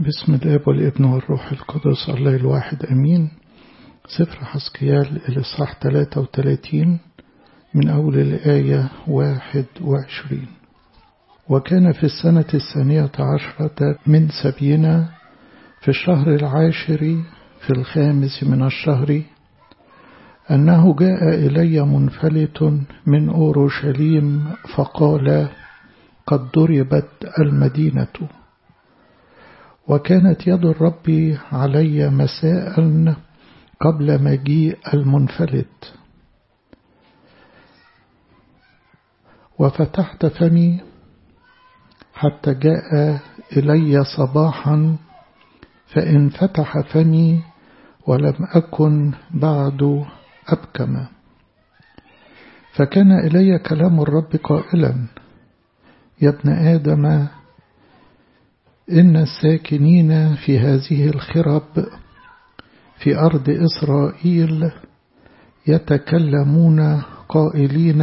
بسم الاب والابن والروح القدس الله الواحد امين سفر حسكيال الاصحاح 33 من اول الايه 21 وكان في السنه الثانيه عشره من سبينا في الشهر العاشر في الخامس من الشهر أنه جاء إلي منفلت من أورشليم فقال قد ضربت المدينة وكانت يد الرب علي مساء قبل مجيء المنفلت وفتحت فمي حتى جاء إلي صباحا فإن فتح فمي ولم أكن بعد أبكم فكان إلي كلام الرب قائلا يا ابن آدم إن الساكنين في هذه الخرب في أرض إسرائيل يتكلمون قائلين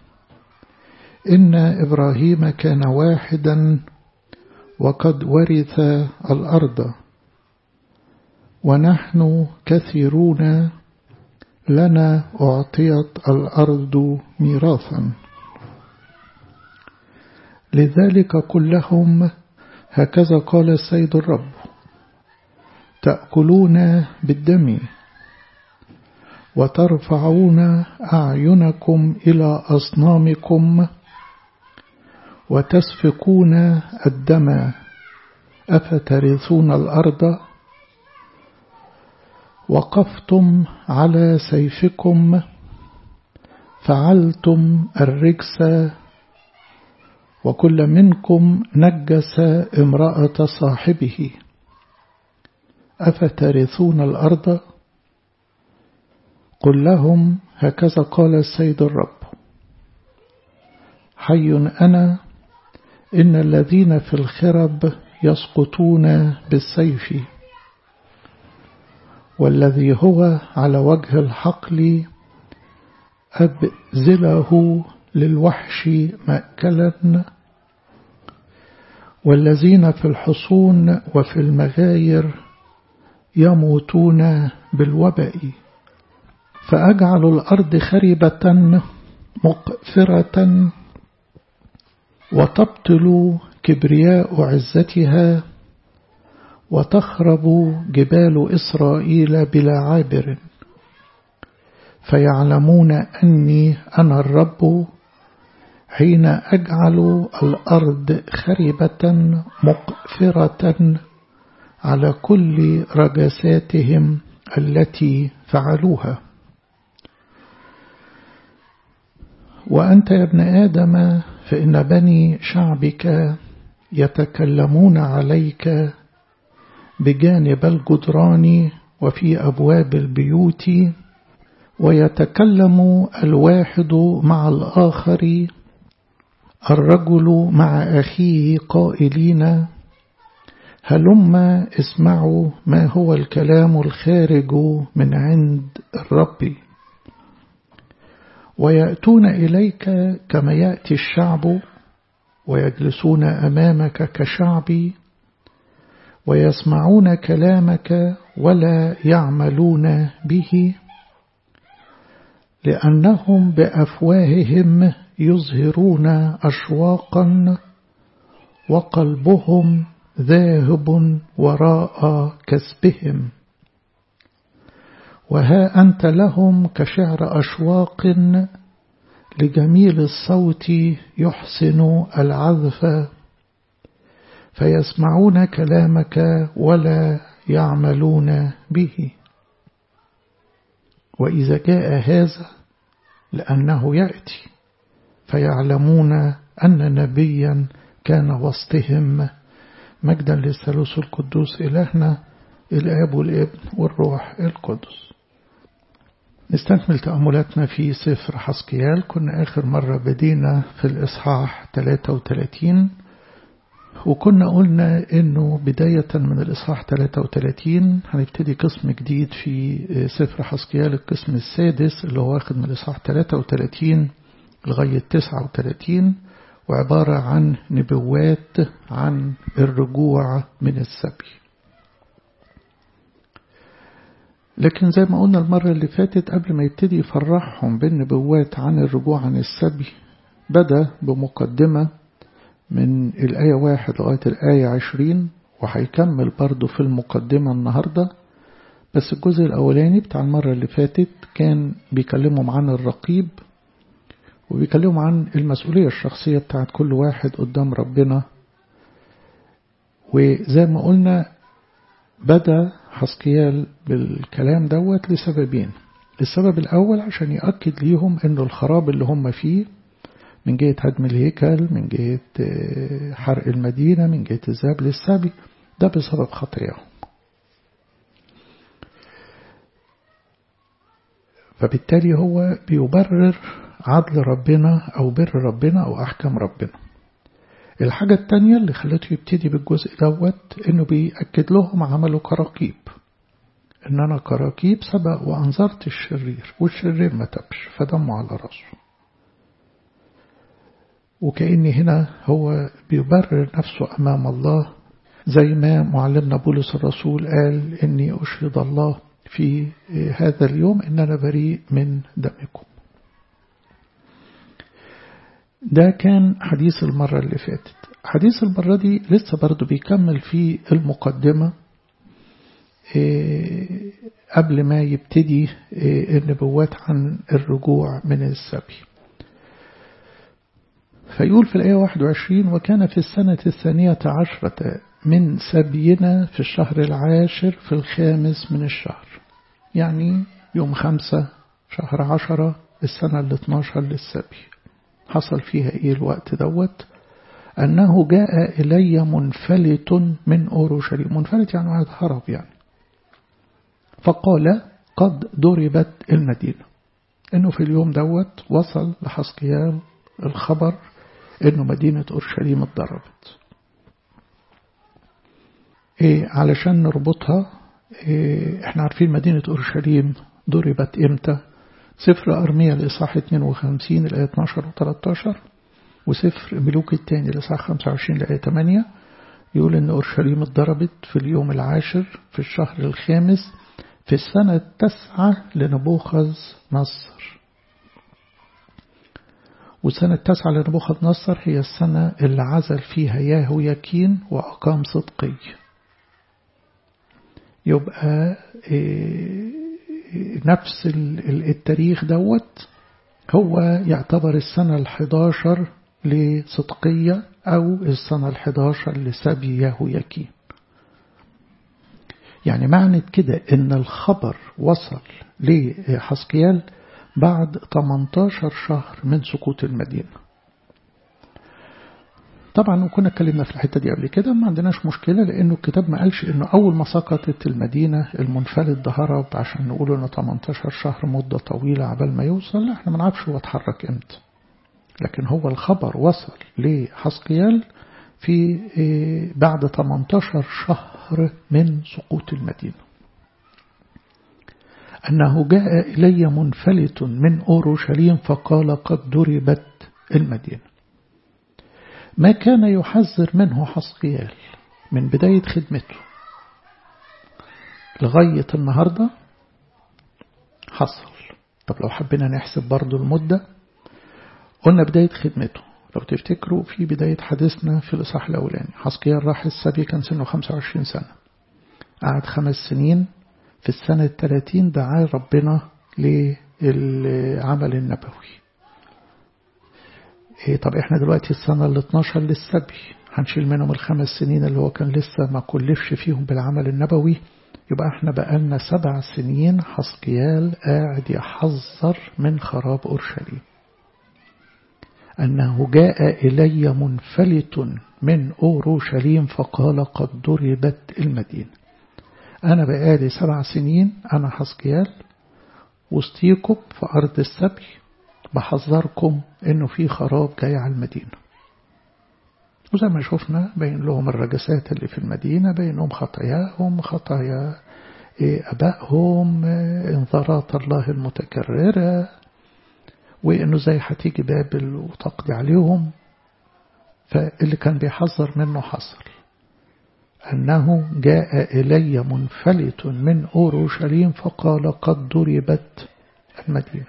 إن إبراهيم كان واحدا وقد ورث الأرض ونحن كثيرون لنا أعطيت الأرض ميراثا لذلك قل لهم هكذا قال السيد الرب تأكلون بالدم وترفعون أعينكم إلى أصنامكم وتسفكون الدم أفترثون الأرض وقفتم على سيفكم فعلتم الرجس وكل منكم نجس امرأة صاحبه أفترثون الأرض قل لهم هكذا قال السيد الرب حي أنا إن الذين في الخرب يسقطون بالسيف والذي هو على وجه الحقل أبزله للوحش مأكلا والذين في الحصون وفي المغاير يموتون بالوباء فأجعل الأرض خربة مقفرة وتبطل كبرياء عزتها وتخرب جبال إسرائيل بلا عابر فيعلمون أني أنا الرب حين أجعل الأرض خربة مقفرة على كل رجساتهم التي فعلوها وأنت يا ابن آدم فإن بني شعبك يتكلمون عليك بجانب الجدران وفي أبواب البيوت ويتكلم الواحد مع الآخر الرجل مع أخيه قائلين هلم اسمعوا ما هو الكلام الخارج من عند الرب ويأتون إليك كما يأتي الشعب ويجلسون أمامك كشعبي ويسمعون كلامك ولا يعملون به لأنهم بأفواههم يظهرون أشواقا وقلبهم ذاهب وراء كسبهم وها أنت لهم كشعر أشواق لجميل الصوت يحسن العذف فيسمعون كلامك ولا يعملون به وإذا جاء هذا لأنه يأتي فيعلمون أن نبيا كان وسطهم مجدا للثالوث القدوس إلهنا الآب والابن والروح القدس نستكمل تأملاتنا في سفر حسكيال كنا آخر مرة بدينا في الإصحاح 33 وكنا قلنا انه بداية من الاصحاح 33 هنبتدي قسم جديد في سفر حسكيال القسم السادس اللي هو واخد من الاصحاح 33 لغاية 39 وعبارة عن نبوات عن الرجوع من السبي لكن زي ما قلنا المرة اللي فاتت قبل ما يبتدي يفرحهم بالنبوات عن الرجوع عن السبي بدأ بمقدمة من الآية واحد لغاية الآية عشرين وهيكمل برضه في المقدمة النهاردة بس الجزء الأولاني بتاع المرة اللي فاتت كان بيكلمهم عن الرقيب وبيكلمهم عن المسؤولية الشخصية بتاعت كل واحد قدام ربنا وزي ما قلنا بدأ حسكيال بالكلام دوت لسببين السبب الأول عشان يأكد ليهم أنه الخراب اللي هم فيه من جهة هدم الهيكل من جهة حرق المدينة من جهة الذهاب للسبي ده بسبب خطاياهم فبالتالي هو بيبرر عدل ربنا أو بر ربنا أو أحكام ربنا الحاجة التانية اللي خلته يبتدي بالجزء دوت إنه بيأكد لهم عمله كراكيب إن أنا كراكيب سبق وأنظرت الشرير والشرير ما تبش فدمه على راسه وكأني هنا هو بيبرر نفسه أمام الله زي ما معلمنا بولس الرسول قال إني أشهد الله في هذا اليوم إن أنا بريء من دمكم ده كان حديث المرة اللي فاتت حديث المرة دي لسه برضو بيكمل في المقدمة قبل ما يبتدي النبوات عن الرجوع من السبي فيقول في الآية 21 وكان في السنة الثانية عشرة من سبينا في الشهر العاشر في الخامس من الشهر يعني يوم خمسة شهر عشرة السنة ال 12 للسبي حصل فيها إيه الوقت دوت أنه جاء إلي منفلت من أورشليم منفلت يعني واحد هرب يعني فقال قد ضربت المدينة إنه في اليوم دوت وصل لحسقيال الخبر إنه مدينة أورشليم اتضربت إيه علشان نربطها إيه احنا عارفين مدينة أورشليم ضربت إمتى سفر أرمية الإصحاح 52 الآية 12 و 13 وسفر ملوك الثاني الإصحاح 25 الآية 8 يقول إن أورشليم اتضربت في اليوم العاشر في الشهر الخامس في السنة التاسعة لنبوخذ نصر والسنة التاسعة لنبوخذ نصر هي السنة اللي عزل فيها ياهو يكين وأقام صدقي يبقى نفس التاريخ دوت هو يعتبر السنة الحداشر لصدقية أو السنة الحداشر لسبي ياهو يكين يعني معنى كده ان الخبر وصل لحسكيال بعد 18 شهر من سقوط المدينة طبعا وكنا اتكلمنا في الحتة دي قبل كده ما عندناش مشكلة لأنه الكتاب ما قالش إنه أول ما سقطت المدينة المنفلت ده هرب عشان نقول إنه 18 شهر مدة طويلة عبال ما يوصل لا احنا ما نعرفش هو اتحرك امتى لكن هو الخبر وصل لحسقيال في بعد 18 شهر من سقوط المدينة أنه جاء إلي منفلت من أورشليم فقال قد ضربت المدينة ما كان يحذر منه حسقيال من بداية خدمته لغاية النهاردة حصل طب لو حبينا نحسب برضو المدة قلنا بداية خدمته لو تفتكروا في بداية حديثنا في الإصحاح الأولاني حسقيال راح السبي كان سنه 25 سنة قعد خمس سنين في السنة الثلاثين دعاه ربنا للعمل النبوي إيه طب احنا دلوقتي السنة ال 12 للسبي هنشيل منهم الخمس سنين اللي هو كان لسه ما كلفش فيهم بالعمل النبوي يبقى احنا بقالنا سبع سنين حسقيال قاعد يحذر من خراب أورشليم أنه جاء إلي منفلت من أورشليم فقال قد ضربت المدينة أنا بقالي سبع سنين أنا حسقيال وسطيكم في أرض السبي بحذركم إنه في خراب جاي على المدينة وزي ما شفنا بين لهم الرجسات اللي في المدينة بينهم خطاياهم خطايا أبائهم انذارات الله المتكررة وإنه زي هتيجي بابل وتقضي عليهم فاللي كان بيحذر منه حصل أنه جاء إلي منفلت من أورشليم فقال قد ضربت المدينة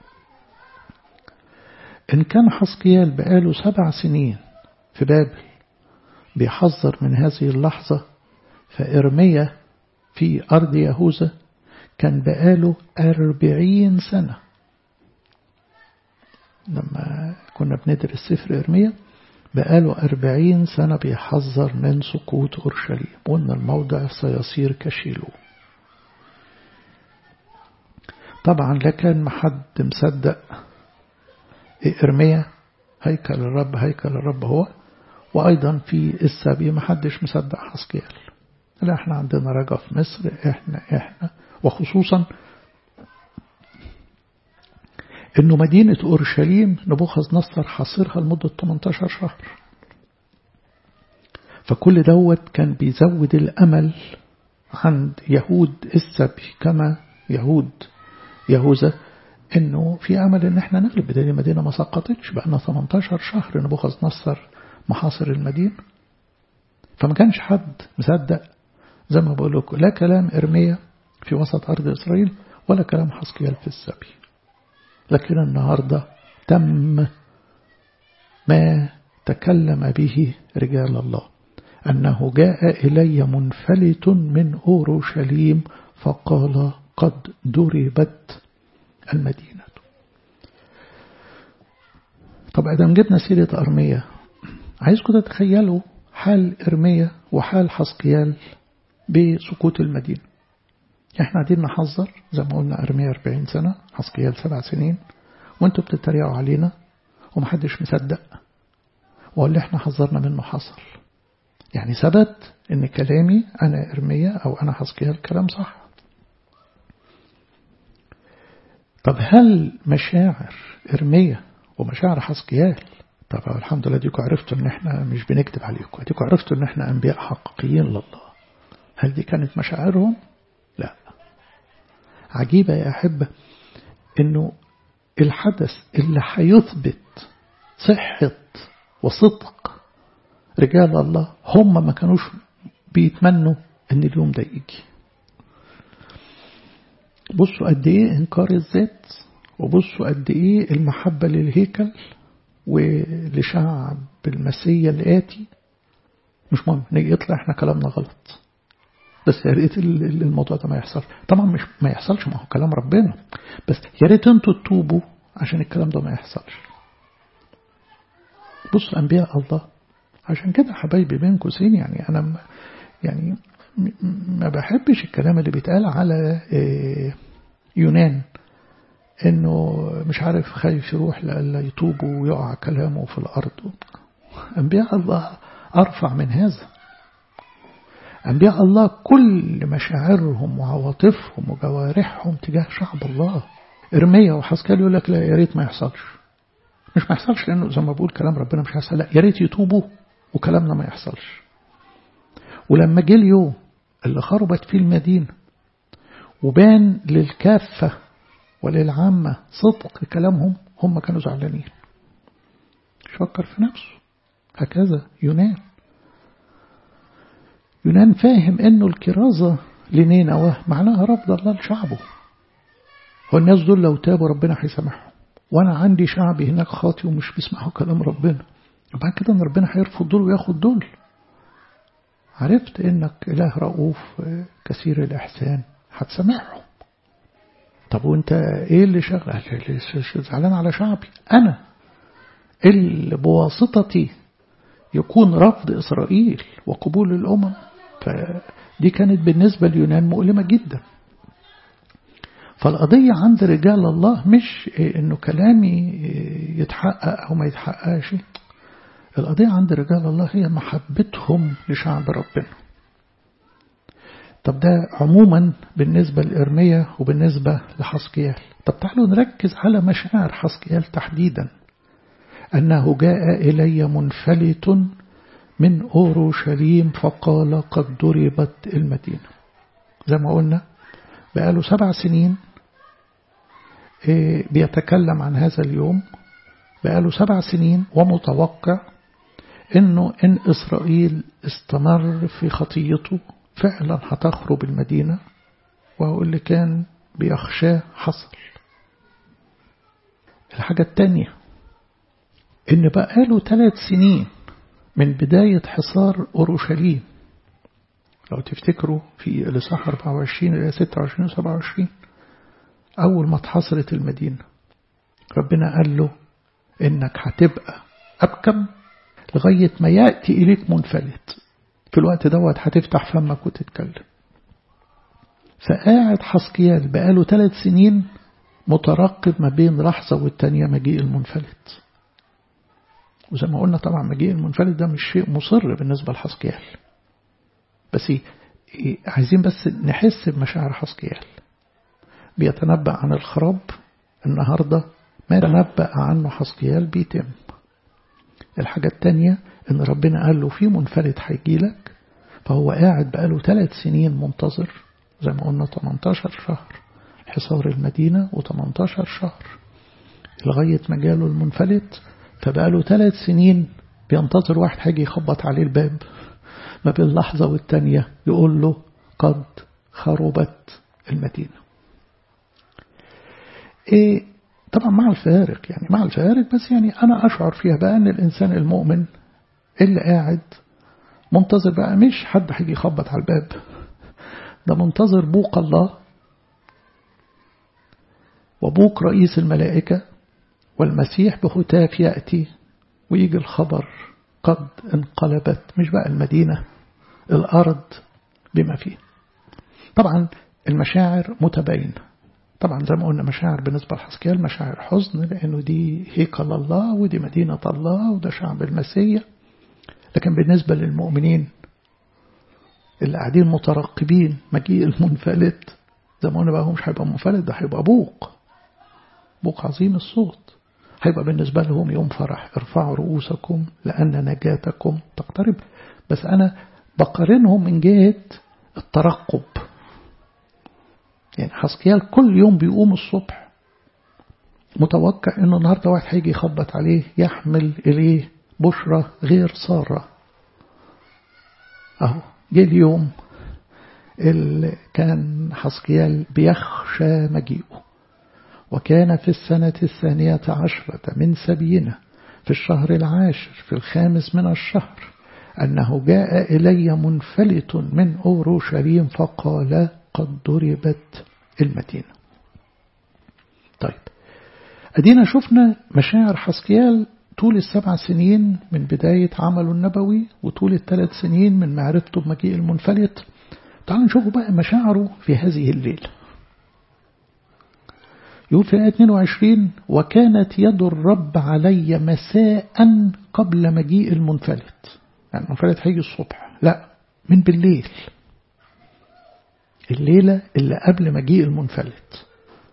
إن كان حسقيال بقاله سبع سنين في بابل بيحذر من هذه اللحظة فإرميا في أرض يهوذا كان بقاله أربعين سنة لما كنا بندرس سفر إرميا بقاله أربعين سنة بيحذر من سقوط أورشليم وأن الموضع سيصير كشيلو طبعا لا كان محد مصدق إرميا هيكل الرب هيكل الرب هو وأيضا في السبي محدش مصدق حسكيال لا احنا عندنا رجا في مصر احنا احنا وخصوصا انه مدينة اورشليم نبوخذ نصر حاصرها لمدة 18 شهر فكل دوت كان بيزود الامل عند يهود السبي كما يهود يهوذا انه في امل ان احنا نغلب بدل المدينة ما سقطتش بقى 18 شهر نبوخذ نصر محاصر المدينة فما كانش حد مصدق زي ما بقول لكم لا كلام إرميا في وسط أرض إسرائيل ولا كلام حسقيال في السبي لكن النهاردة تم ما تكلم به رجال الله أنه جاء إلي منفلت من أورشليم فقال قد ضربت المدينة طب إذا جبنا سيرة أرمية عايزكم تتخيلوا حال إرميا وحال حسقيال بسقوط المدينة احنا قاعدين نحذر زي ما قلنا أرميا 40 سنة حسقيال سبع سنين وانتوا بتتريقوا علينا ومحدش مصدق واللي احنا حذرنا منه حصل يعني ثبت ان كلامي انا ارميا او انا حسقيال كلام صح طب هل مشاعر ارميا ومشاعر حسقيال طب الحمد لله ديكوا عرفتوا ان احنا مش بنكذب عليكم ديكوا عرفتوا ان احنا انبياء حقيقيين لله هل دي كانت مشاعرهم لا عجيبة يا أحبة انه الحدث اللي هيثبت صحة وصدق رجال الله هم ما كانوش بيتمنوا ان اليوم ده يجي بصوا قد ايه انكار الذات وبصوا قد ايه المحبة للهيكل ولشعب المسيا الآتي مش مهم نيجي يطلع احنا كلامنا غلط بس يا ريت الموضوع ده ما يحصل طبعا مش ما يحصلش ما هو كلام ربنا بس يا ريت انتوا تتوبوا عشان الكلام ده ما يحصلش بص انبياء الله عشان كده حبايبي بين قوسين يعني انا يعني ما بحبش الكلام اللي بيتقال على يونان انه مش عارف خايف يروح لألا يتوب ويقع كلامه في الارض انبياء الله ارفع من هذا أنبياء الله كل مشاعرهم وعواطفهم وجوارحهم تجاه شعب الله إرميا وحسكال يقول لك لا يا ريت ما يحصلش مش ما يحصلش لأنه زي ما بقول كلام ربنا مش هيحصل لا يا ريت يتوبوا وكلامنا ما يحصلش ولما جه اليوم اللي خربت فيه المدينة وبان للكافة وللعامة صدق كلامهم هم كانوا زعلانين مش فكر في نفسه هكذا يونان يونان فاهم انه الكرازة لنينوى معناها رفض الله لشعبه والناس دول لو تابوا ربنا هيسامحهم وانا عندي شعبي هناك خاطي ومش بيسمعوا كلام ربنا بعد كده ان ربنا هيرفض دول وياخد دول عرفت انك اله رؤوف كثير الاحسان هتسامحهم طب وانت ايه اللي شغل زعلان على شعبي انا اللي بواسطتي يكون رفض إسرائيل وقبول الأمم فدي كانت بالنسبة ليونان مؤلمة جدا فالقضية عند رجال الله مش إنه كلامي يتحقق أو ما يتحققش القضية عند رجال الله هي محبتهم لشعب ربنا طب ده عموما بالنسبة لإرميا وبالنسبة لحسكيال طب تعالوا نركز على مشاعر حسكيال تحديدا أنه جاء إلي منفلت من أورشليم فقال قد ضربت المدينة زي ما قلنا بقاله سبع سنين بيتكلم عن هذا اليوم بقاله سبع سنين ومتوقع انه ان اسرائيل استمر في خطيته فعلا هتخرب المدينة وهو اللي كان بيخشاه حصل الحاجة التانية ان بقاله ثلاث سنين من بداية حصار أورشليم لو تفتكروا في الإصحاح 24 إلى 26 و 27 أول ما اتحصرت المدينة ربنا قال له إنك هتبقى أبكم لغاية ما يأتي إليك منفلت في الوقت دوت هتفتح فمك وتتكلم فقاعد حسقيال بقاله ثلاث سنين مترقب ما بين لحظة والتانية مجيء المنفلت وزي ما قلنا طبعا مجيء المنفلت ده مش شيء مصر بالنسبة لحسقيال بس عايزين بس نحس بمشاعر حسقيال بيتنبأ عن الخراب النهاردة ما تنبأ عنه حسقيال بيتم الحاجة التانية ان ربنا قال له في منفلت هيجي لك فهو قاعد بقاله ثلاث سنين منتظر زي ما قلنا 18 شهر حصار المدينة و18 شهر لغاية ما جاله المنفلت فبقاله ثلاث سنين بينتظر واحد هيجي يخبط عليه الباب ما بين لحظة والتانية يقول له قد خربت المدينة إيه طبعا مع الفارق يعني مع الفارق بس يعني أنا أشعر فيها بقى أن الإنسان المؤمن اللي قاعد منتظر بقى مش حد هيجي يخبط على الباب ده منتظر بوق الله وبوق رئيس الملائكة والمسيح بهتاف يأتي ويجي الخبر قد انقلبت مش بقى المدينة الأرض بما فيه طبعا المشاعر متباينة طبعا زي ما قلنا مشاعر بالنسبة لحسكيال مشاعر حزن لأنه دي هيكل الله ودي مدينة الله وده شعب المسيح لكن بالنسبة للمؤمنين اللي قاعدين مترقبين مجيء المنفلت زي ما قلنا بقى هو مش هيبقى منفلت ده هيبقى بوق بوق عظيم الصوت هيبقى بالنسبة لهم يوم فرح ارفعوا رؤوسكم لأن نجاتكم تقترب بس أنا بقارنهم من جهة الترقب يعني حسكيال كل يوم بيقوم الصبح متوقع انه النهارده واحد هيجي يخبط عليه يحمل اليه بشرى غير سارة اهو جه اليوم اللي كان حسكيال بيخشى مجيئه وكان في السنة الثانية عشرة من سبينا في الشهر العاشر في الخامس من الشهر أنه جاء إلي منفلت من أورشليم فقال قد ضربت المدينة طيب أدينا شفنا مشاعر حسكيال طول السبع سنين من بداية عمله النبوي وطول الثلاث سنين من معرفته بمجيء المنفلت تعالوا نشوفوا بقى مشاعره في هذه الليلة يقول في آية 22 وكانت يد الرب علي مساء قبل مجيء المنفلت يعني المنفلت هيجي الصبح لا من بالليل الليلة اللي قبل مجيء المنفلت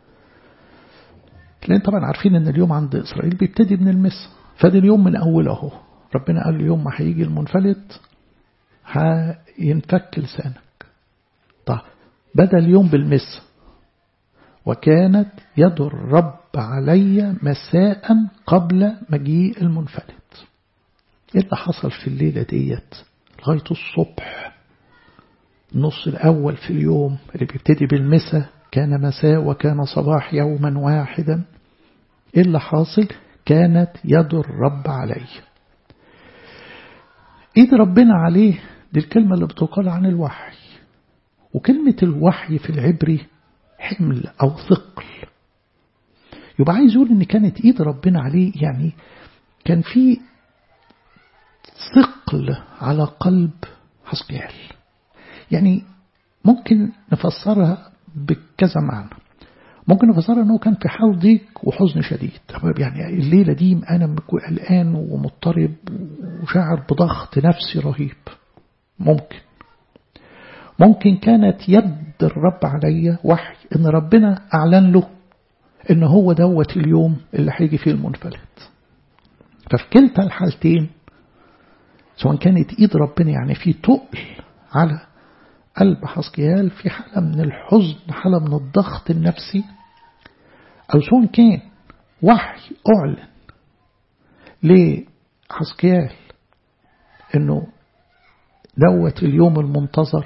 لأن طبعا عارفين أن اليوم عند إسرائيل بيبتدي من المس فده اليوم من أوله ربنا قال يوم ما هيجي المنفلت هينفك لسانك طيب بدأ اليوم بالمس وكانت يد الرب علي مساء قبل مجيء المنفلت ايه اللي حصل في الليلة ديت لغاية الصبح النص الأول في اليوم اللي بيبتدي بالمساء كان مساء وكان صباح يوما واحدا ايه اللي حاصل كانت يد الرب علي ايد ربنا عليه دي الكلمة اللي بتقال عن الوحي وكلمة الوحي في العبري حمل أو ثقل يبقى عايز يقول إن كانت إيد ربنا عليه يعني كان في ثقل على قلب حسقيال يعني ممكن نفسرها بكذا معنى ممكن نفسرها أنه كان في حال ضيق وحزن شديد يعني الليلة دي أنا قلقان ومضطرب وشاعر بضغط نفسي رهيب ممكن ممكن كانت يد الرب عليا وحي ان ربنا اعلن له ان هو دوت اليوم اللي هيجي فيه المنفلت ففي كلتا الحالتين سواء كانت ايد ربنا يعني في تقل على قلب حسكيال في حالة من الحزن حالة من الضغط النفسي أو سواء كان وحي أعلن لحسكيال انه دوت اليوم المنتظر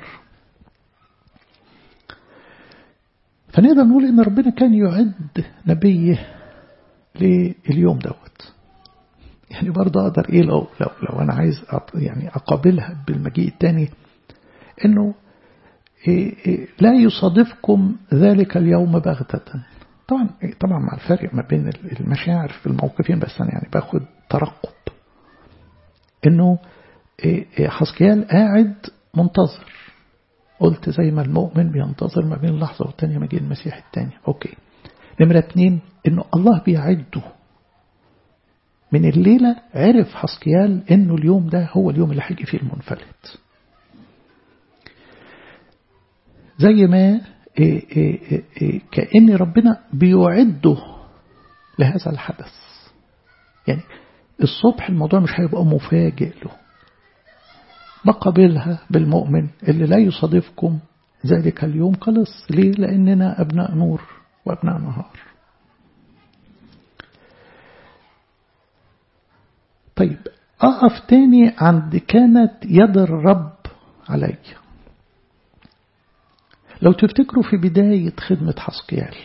فنقدر نقول ان ربنا كان يعد نبيه لليوم دوت يعني برضه اقدر ايه لو لو لو انا عايز يعني اقابلها بالمجيء الثاني انه إيه إيه لا يصادفكم ذلك اليوم بغتة طبعا طبعا مع الفرق ما بين المشاعر في الموقفين بس انا يعني باخد ترقب انه إيه حسكيال قاعد منتظر قلت زي ما المؤمن بينتظر ما بين لحظة والتانية مجيء المسيح التاني اوكي نمرة اتنين انه الله بيعده من الليلة عرف حسكيال انه اليوم ده هو اليوم اللي هيجي فيه المنفلت زي ما إيه إيه إيه كأن ربنا بيعده لهذا الحدث يعني الصبح الموضوع مش هيبقى مفاجئ له بقبلها بالمؤمن اللي لا يصادفكم ذلك اليوم خلص ليه لأننا أبناء نور وأبناء نهار طيب أقف تاني عند كانت يد الرب علي لو تفتكروا في بداية خدمة حسقيال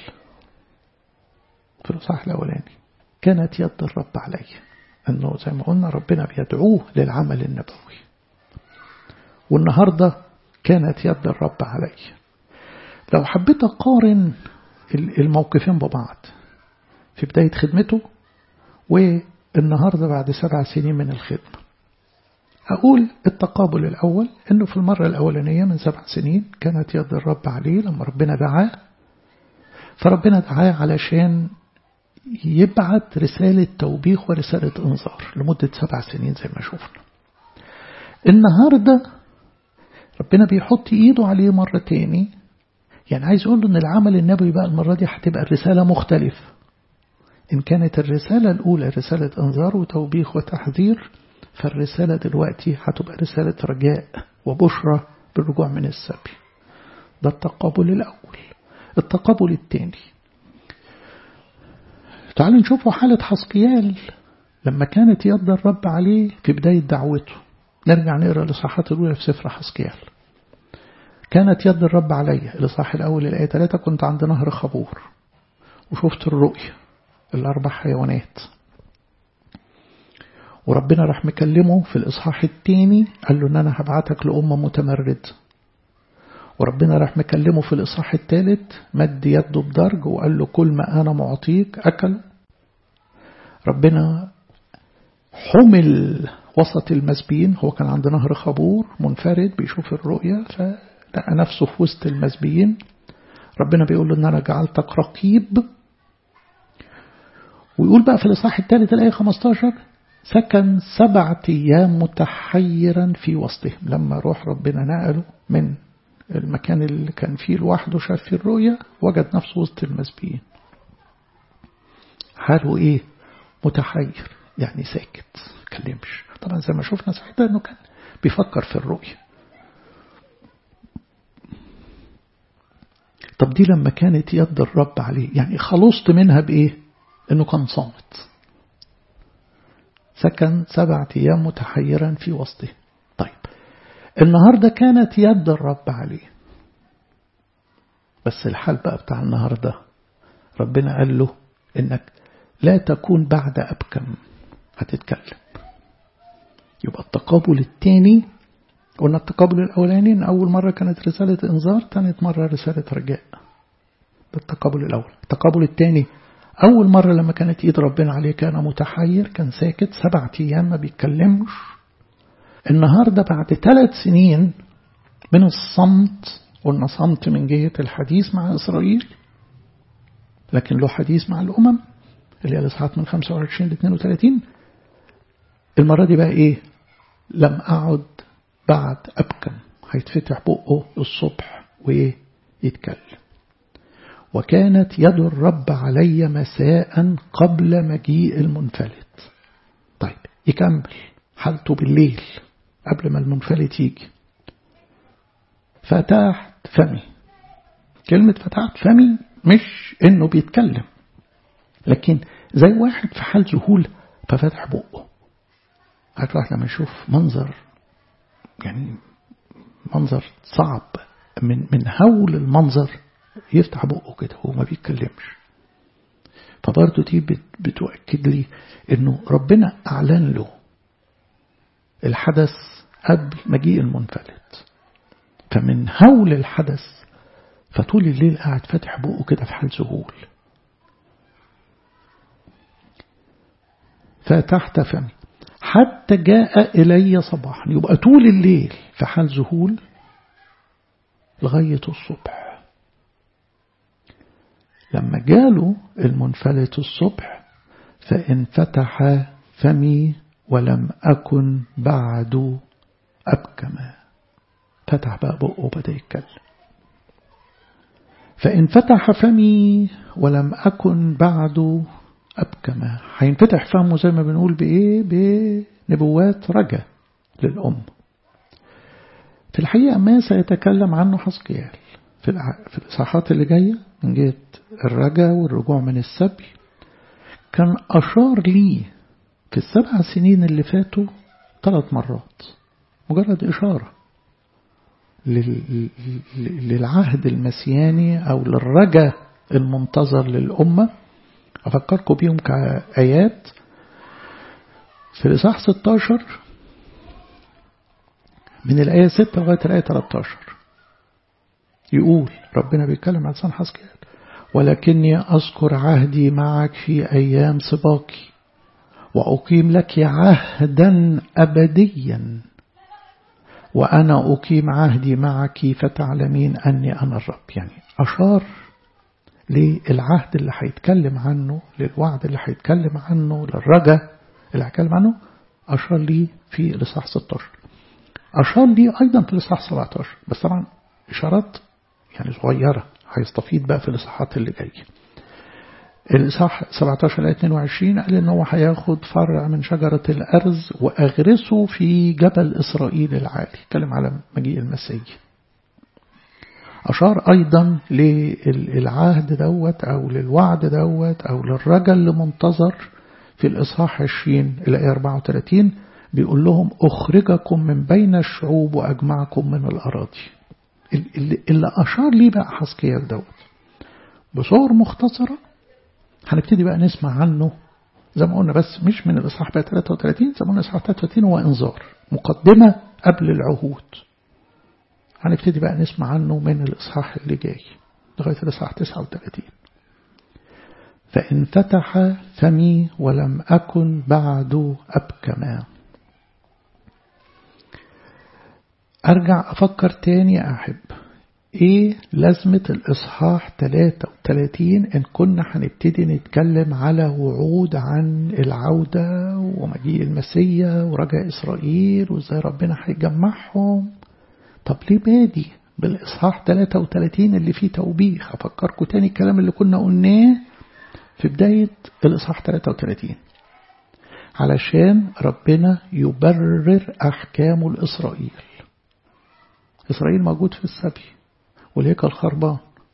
في الإصحاح الأولاني كانت يد الرب علي أنه زي ما قلنا ربنا بيدعوه للعمل النبوي والنهاردة كانت يد الرب علي لو حبيت أقارن الموقفين ببعض في بداية خدمته والنهاردة بعد سبع سنين من الخدمة أقول التقابل الأول أنه في المرة الأولانية من سبع سنين كانت يد الرب عليه لما ربنا دعاه فربنا دعاه علشان يبعت رسالة توبيخ ورسالة انذار لمدة سبع سنين زي ما شفنا النهاردة ربنا بيحط ايده عليه مرة تاني يعني عايز يقول له ان العمل النبوي بقى المرة دي هتبقى الرسالة مختلفة إن كانت الرسالة الأولى رسالة انذار وتوبيخ وتحذير فالرسالة دلوقتي هتبقى رسالة رجاء وبشرى بالرجوع من السبي ده التقابل الأول التقابل الثاني تعالوا نشوفوا حالة حسقيال لما كانت يد الرب عليه في بداية دعوته نرجع نقرأ الإصحاحات الأولى في سفر حسقيال كانت يد الرب علي الإصحاح الأول الآية 3 كنت عند نهر خبور وشفت الرؤية الأربع حيوانات وربنا راح مكلمه في الإصحاح الثاني قال له إن أنا هبعتك لأمة متمرد وربنا راح مكلمه في الإصحاح الثالث مد يده بدرج وقال له كل ما أنا معطيك أكل ربنا حمل وسط المسبين هو كان عند نهر خبور منفرد بيشوف الرؤية فلقى نفسه في وسط المسبيين ربنا بيقول له إن أنا جعلتك رقيب ويقول بقى في الإصحاح الثالث الآية 15 سكن سبعة أيام متحيرا في وسطهم لما روح ربنا نقله من المكان اللي كان فيه لوحده شاف فيه الرؤية وجد نفسه وسط المسبيين حاله ايه متحير يعني ساكت كلمش طبعا زي ما شفنا ساعتها انه كان بيفكر في الرؤية طب دي لما كانت يد الرب عليه يعني خلصت منها بايه انه كان صامت سكن سبعة أيام متحيرا في وسطه طيب النهاردة كانت يد الرب عليه بس الحال بقى بتاع النهاردة ربنا قال له إنك لا تكون بعد أبكم هتتكلم يبقى التقابل الثاني قلنا التقابل الأولاني إن أول مرة كانت رسالة إنذار ثالث مرة رسالة رجاء ده التقابل الأول التقابل الثاني أول مرة لما كانت إيد ربنا عليه كان متحير كان ساكت سبعة أيام ما بيتكلمش النهاردة بعد ثلاث سنين من الصمت قلنا صمت من جهة الحديث مع إسرائيل لكن له حديث مع الأمم اللي هي الإصحاحات من 25 ل 32 المرة دي بقى إيه لم أعد بعد أبكم هيتفتح بقه الصبح وإيه يتكلم وكانت يد الرب علي مساء قبل مجيء المنفلت طيب يكمل حالته بالليل قبل ما المنفلت يجي فتحت فمي كلمة فتحت فمي مش انه بيتكلم لكن زي واحد في حال ذهول ففتح بقه عارف واحد لما يشوف منظر يعني منظر صعب من من هول المنظر يفتح بقه كده هو ما بيتكلمش فبرضه دي بتؤكد لي انه ربنا اعلن له الحدث قبل مجيء المنفلت فمن هول الحدث فطول الليل قاعد فاتح بقه كده في حال ذهول فتحت فمي حتى جاء إلي صباحا يبقى طول الليل في حال ذهول لغاية الصبح لما جاله المنفلت الصبح فانفتح فمي ولم أكن بعد أبكما فتح بقى بقه وبدأ يتكلم فإن فتح فمي ولم أكن بعد أبكما هينفتح فمه زي ما بنقول بإيه بنبوات رجا للأم في الحقيقة ما سيتكلم عنه حسقيال في في الإصحاحات اللي جاية من جهة الرجا والرجوع من السبي كان أشار لي في السبع سنين اللي فاتوا ثلاث مرات مجرد إشارة للعهد المسياني أو للرجا المنتظر للأمة أفكركم بيهم كآيات في الإصحاح 16 من الآية 6 لغاية الآية 13 يقول ربنا بيتكلم عن لسان حسكيال ولكني أذكر عهدي معك في أيام سباقي وأقيم لك عهدا أبديا وأنا أقيم عهدي معك فتعلمين أني أنا الرب يعني أشار للعهد اللي هيتكلم عنه للوعد اللي هيتكلم عنه للرجا اللي هيتكلم عنه أشار لي في الإصحاح 16 أشار لي أيضا في الإصحاح 17 بس طبعا إشارات يعني صغيرة هيستفيد بقى في الإصحاحات اللي جاية الإصحاح 17 آية 22 قال إن هو هياخد فرع من شجرة الأرز وأغرسه في جبل إسرائيل العالي اتكلم على مجيء المسيح أشار أيضا للعهد دوت أو للوعد دوت أو للرجل اللي منتظر في الإصحاح 20 الآية 34 بيقول لهم أخرجكم من بين الشعوب وأجمعكم من الأراضي اللي أشار ليه بقى حسكيال دوت بصور مختصرة هنبتدي بقى نسمع عنه زي ما قلنا بس مش من الإصحاح بقى 33 زي ما قلنا الإصحاح 33 هو إنذار مقدمة قبل العهود هنبتدي بقى نسمع عنه من الإصحاح اللي جاي لغاية الإصحاح 39 فإن فتح فمي ولم أكن بعد أبكما أرجع أفكر تاني يا أحب إيه لازمة الإصحاح 33 إن كنا هنبتدي نتكلم على وعود عن العودة ومجيء المسيا ورجاء إسرائيل وإزاي ربنا هيجمعهم طب ليه بادي بالإصحاح 33 اللي فيه توبيخ أفكركم تاني الكلام اللي كنا قلناه في بداية الإصحاح 33 علشان ربنا يبرر أحكامه لإسرائيل إسرائيل موجود في السبي والهيكل خربان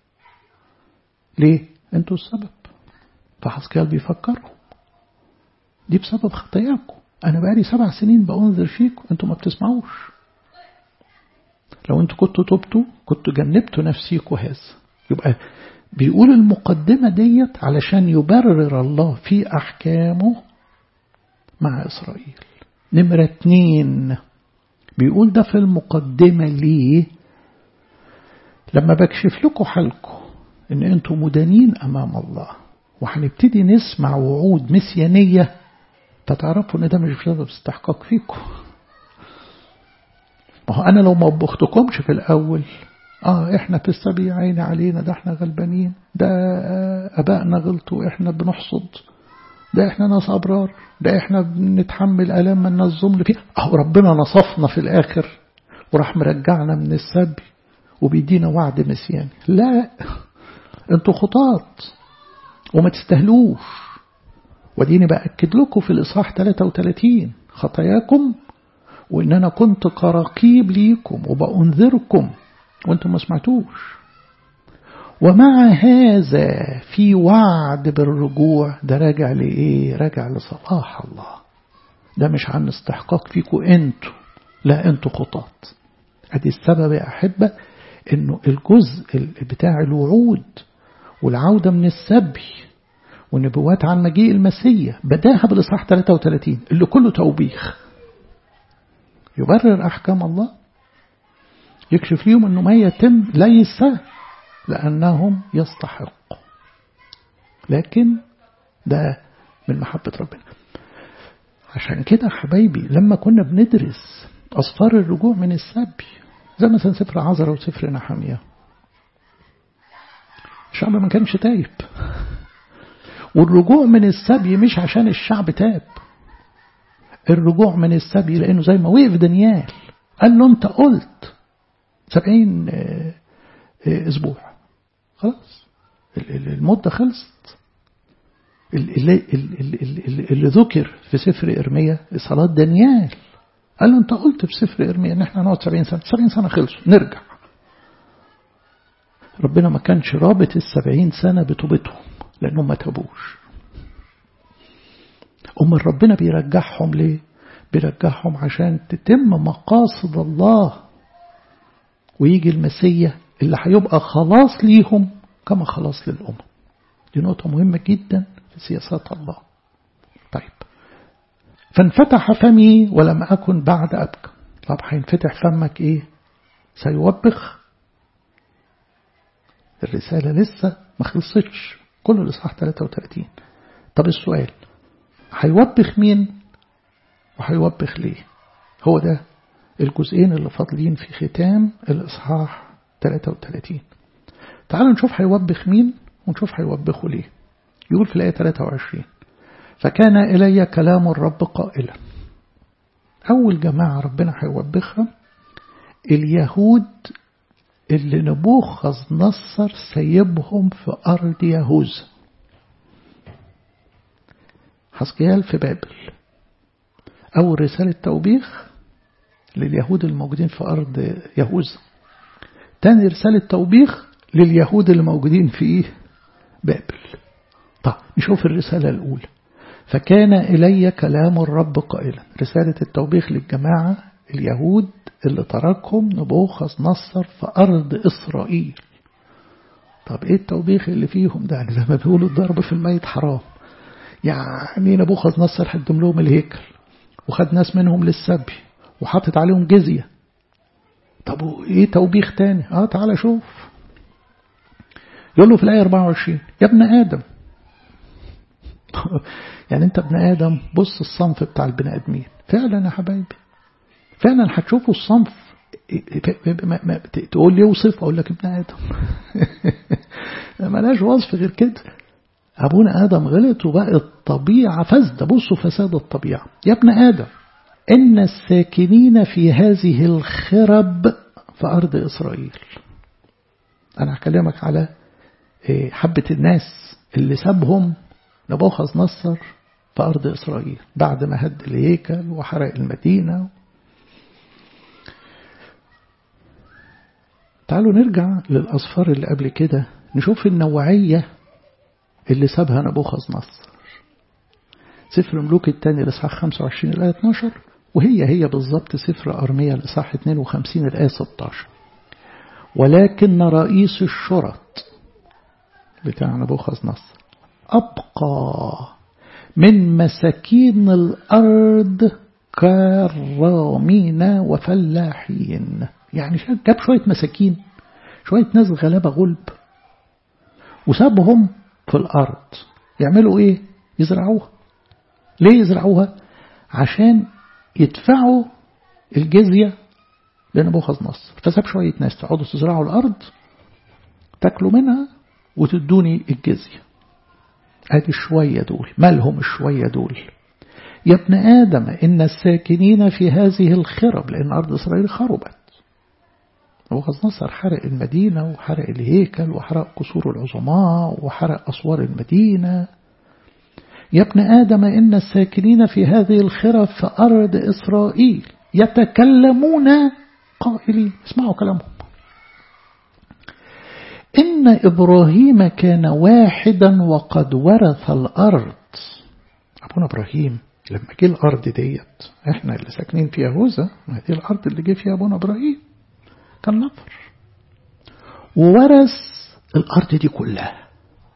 ليه؟ انتوا السبب فحسكيال بيفكرهم دي بسبب خطاياكم أنا بقالي سبع سنين بأنذر فيكم انتوا ما بتسمعوش لو انتوا كنتوا تبتوا كنتوا جنبتوا نفسيكوا هذا يبقى بيقول المقدمة ديت علشان يبرر الله في أحكامه مع إسرائيل نمرة اتنين بيقول ده في المقدمة ليه لما بكشف لكم حالكم ان انتم مدانين امام الله وهنبتدي نسمع وعود مسيانية فتعرفوا ان ده مش بسبب استحقاق فيكم ما هو انا لو ما بختكمش في الاول اه احنا في السبي عيني علينا ده احنا غلبانين ده ابائنا غلطوا احنا بنحصد ده احنا ناس ابرار ده احنا بنتحمل الام من الناس ظلم فيه اهو ربنا نصفنا في الاخر وراح مرجعنا من السبي وبيدينا وعد مسياني لا انتوا خطاط وما تستهلوش وديني بأكد لكم في الإصحاح 33 خطاياكم وإن أنا كنت كرقيب ليكم وبأنذركم وانتم ما سمعتوش ومع هذا في وعد بالرجوع ده راجع لإيه راجع لصلاح الله ده مش عن استحقاق فيكم انتوا لا أنتوا خطاط أدي السبب يا أحبة أنه الجزء بتاع الوعود والعودة من السبي والنبوات عن مجيء المسيح بداها بالإصحاح 33 اللي كله توبيخ يبرر أحكام الله يكشف لهم أنه ما يتم ليس لأنهم يستحقوا لكن ده من محبة ربنا عشان كده حبايبي لما كنا بندرس أصفار الرجوع من السبي زي مثلا سفر عذرا وسفر نحمية الشعب ما كانش تايب والرجوع من السبي مش عشان الشعب تاب الرجوع من السبي لأنه زي ما وقف دانيال قال له أنت قلت سبعين أسبوع خلاص المدة خلصت اللي, اللي, اللي ذكر في سفر إرميا صلاة دانيال قال له أنت قلت في سفر إرميا إن إحنا نقعد سبعين سنة سبعين سنة خلصوا نرجع ربنا ما كانش رابط السبعين سنة بتوبتهم لأنهم ما تابوش أمال ربنا بيرجعهم ليه بيرجعهم عشان تتم مقاصد الله ويجي المسيح اللي هيبقى خلاص ليهم كما خلاص للأمم دي نقطة مهمة جدا في سياسات الله طيب فانفتح فمي ولم أكن بعد أبكى طب هينفتح فمك إيه سيوبخ الرسالة لسه ما خلصتش كل الإصحاح 33 طب السؤال هيوبخ مين وهيوبخ ليه هو ده الجزئين اللي فاضلين في ختام الإصحاح 33 تعالوا نشوف هيوبخ مين ونشوف هيوبخه ليه يقول في الآية 23 فكان إلي كلام الرب قائلا أول جماعة ربنا هيوبخها اليهود اللي نبوخذ نصر سيبهم في أرض يهوذا حسكيال في بابل أول رسالة توبيخ لليهود الموجودين في أرض يهوذا تاني رسالة توبيخ لليهود اللي موجودين في بابل طب نشوف الرسالة الأولى فكان إلي كلام الرب قائلا رسالة التوبيخ للجماعة اليهود اللي تركهم نبوخذ نصر في أرض إسرائيل طب إيه التوبيخ اللي فيهم ده زي ما بيقولوا الضرب في الميت حرام يعني نبوخذ نصر حدم لهم الهيكل وخد ناس منهم للسبي وحطت عليهم جزية طب وإيه توبيخ تاني آه تعالى شوف يقول له في الآية 24 يا ابن آدم يعني أنت ابن آدم بص الصنف بتاع البني آدمين فعلا يا حبايبي فعلا هتشوفوا الصنف تقول لي وصف أقول لك ابن آدم ملاش وصف غير كده أبونا آدم غلط وبقى الطبيعة فاسدة بصوا فساد الطبيعة يا ابن آدم إن الساكنين في هذه الخرب في أرض إسرائيل أنا هكلمك على حبة الناس اللي سابهم نبوخذ نصر في أرض إسرائيل بعد ما هد الهيكل وحرق المدينة تعالوا نرجع للأصفار اللي قبل كده نشوف النوعية اللي سابها نبوخذ نصر سفر ملوك الثاني الإصحاح 25 الآية 12 وهي هي بالضبط سفر أرمية الإصحاح 52 الآية 16 ولكن رئيس الشرط بتاع نبوخذ نصر أبقى من مساكين الأرض كرامين وفلاحين يعني جاب شوية مساكين شوية ناس غلابة غلب وسابهم في الأرض يعملوا إيه يزرعوها ليه يزرعوها عشان يدفعوا الجزية لنبوخذ نصر فساب شوية ناس تقعدوا تزرعوا الأرض تاكلوا منها وتدوني الجزية ادي الشوية دول مالهم الشوية دول يا ابن آدم إن الساكنين في هذه الخرب لأن أرض إسرائيل خربت نبوخذ نصر حرق المدينة وحرق الهيكل وحرق قصور العظماء وحرق أسوار المدينة يا ابن آدم إن الساكنين في هذه الخرب في أرض إسرائيل يتكلمون قائلين اسمعوا كلامهم إن إبراهيم كان واحدا وقد ورث الأرض أبونا إبراهيم لما جه الأرض ديت احنا اللي ساكنين في يهوذا ما دي الأرض اللي جه فيها أبونا إبراهيم كان نفر وورث الأرض دي كلها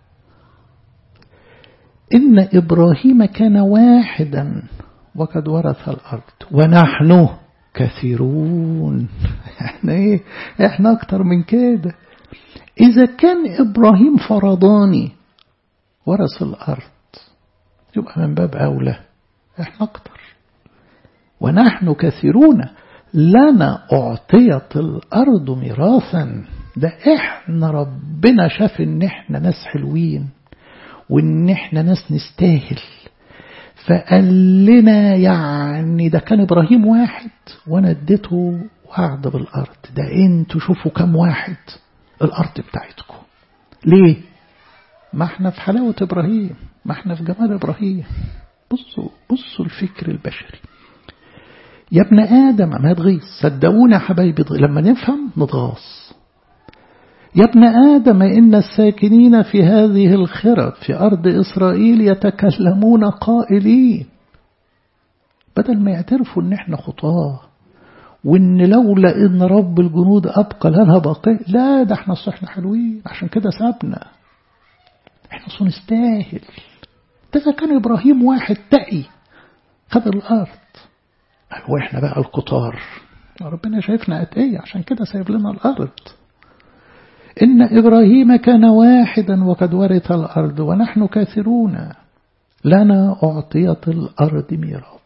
إن إبراهيم كان واحدا وقد ورث الأرض ونحن كثيرون احنا ايه احنا اكتر من كده اذا كان ابراهيم فرضاني ورث الارض يبقى من باب اولى احنا اكتر ونحن كثيرون لنا اعطيت الارض ميراثا ده احنا ربنا شاف ان احنا ناس حلوين وان احنا ناس نستاهل فقال لنا يعني ده كان إبراهيم واحد وأنا اديته وعد بالأرض ده انتوا شوفوا كم واحد الأرض بتاعتكم ليه ما احنا في حلاوة إبراهيم ما احنا في جمال إبراهيم بصوا بصوا الفكر البشري يا ابن آدم ما تغيظ صدقونا يا حبايبي لما نفهم نتغاص يا ابن آدم إن الساكنين في هذه الخرب في أرض إسرائيل يتكلمون قائلين بدل ما يعترفوا إن إحنا خطاة وإن لولا إن رب الجنود أبقى لنا باقي لا ده إحنا صحنا حلوين عشان كده سابنا إحنا صو نستاهل ده كان إبراهيم واحد تقي خد الأرض وإحنا بقى القطار ربنا شايفنا أتقية عشان كده سايب لنا الأرض إن إبراهيم كان واحدا وقد ورث الأرض ونحن كثيرون لنا أعطيت الأرض ميراثا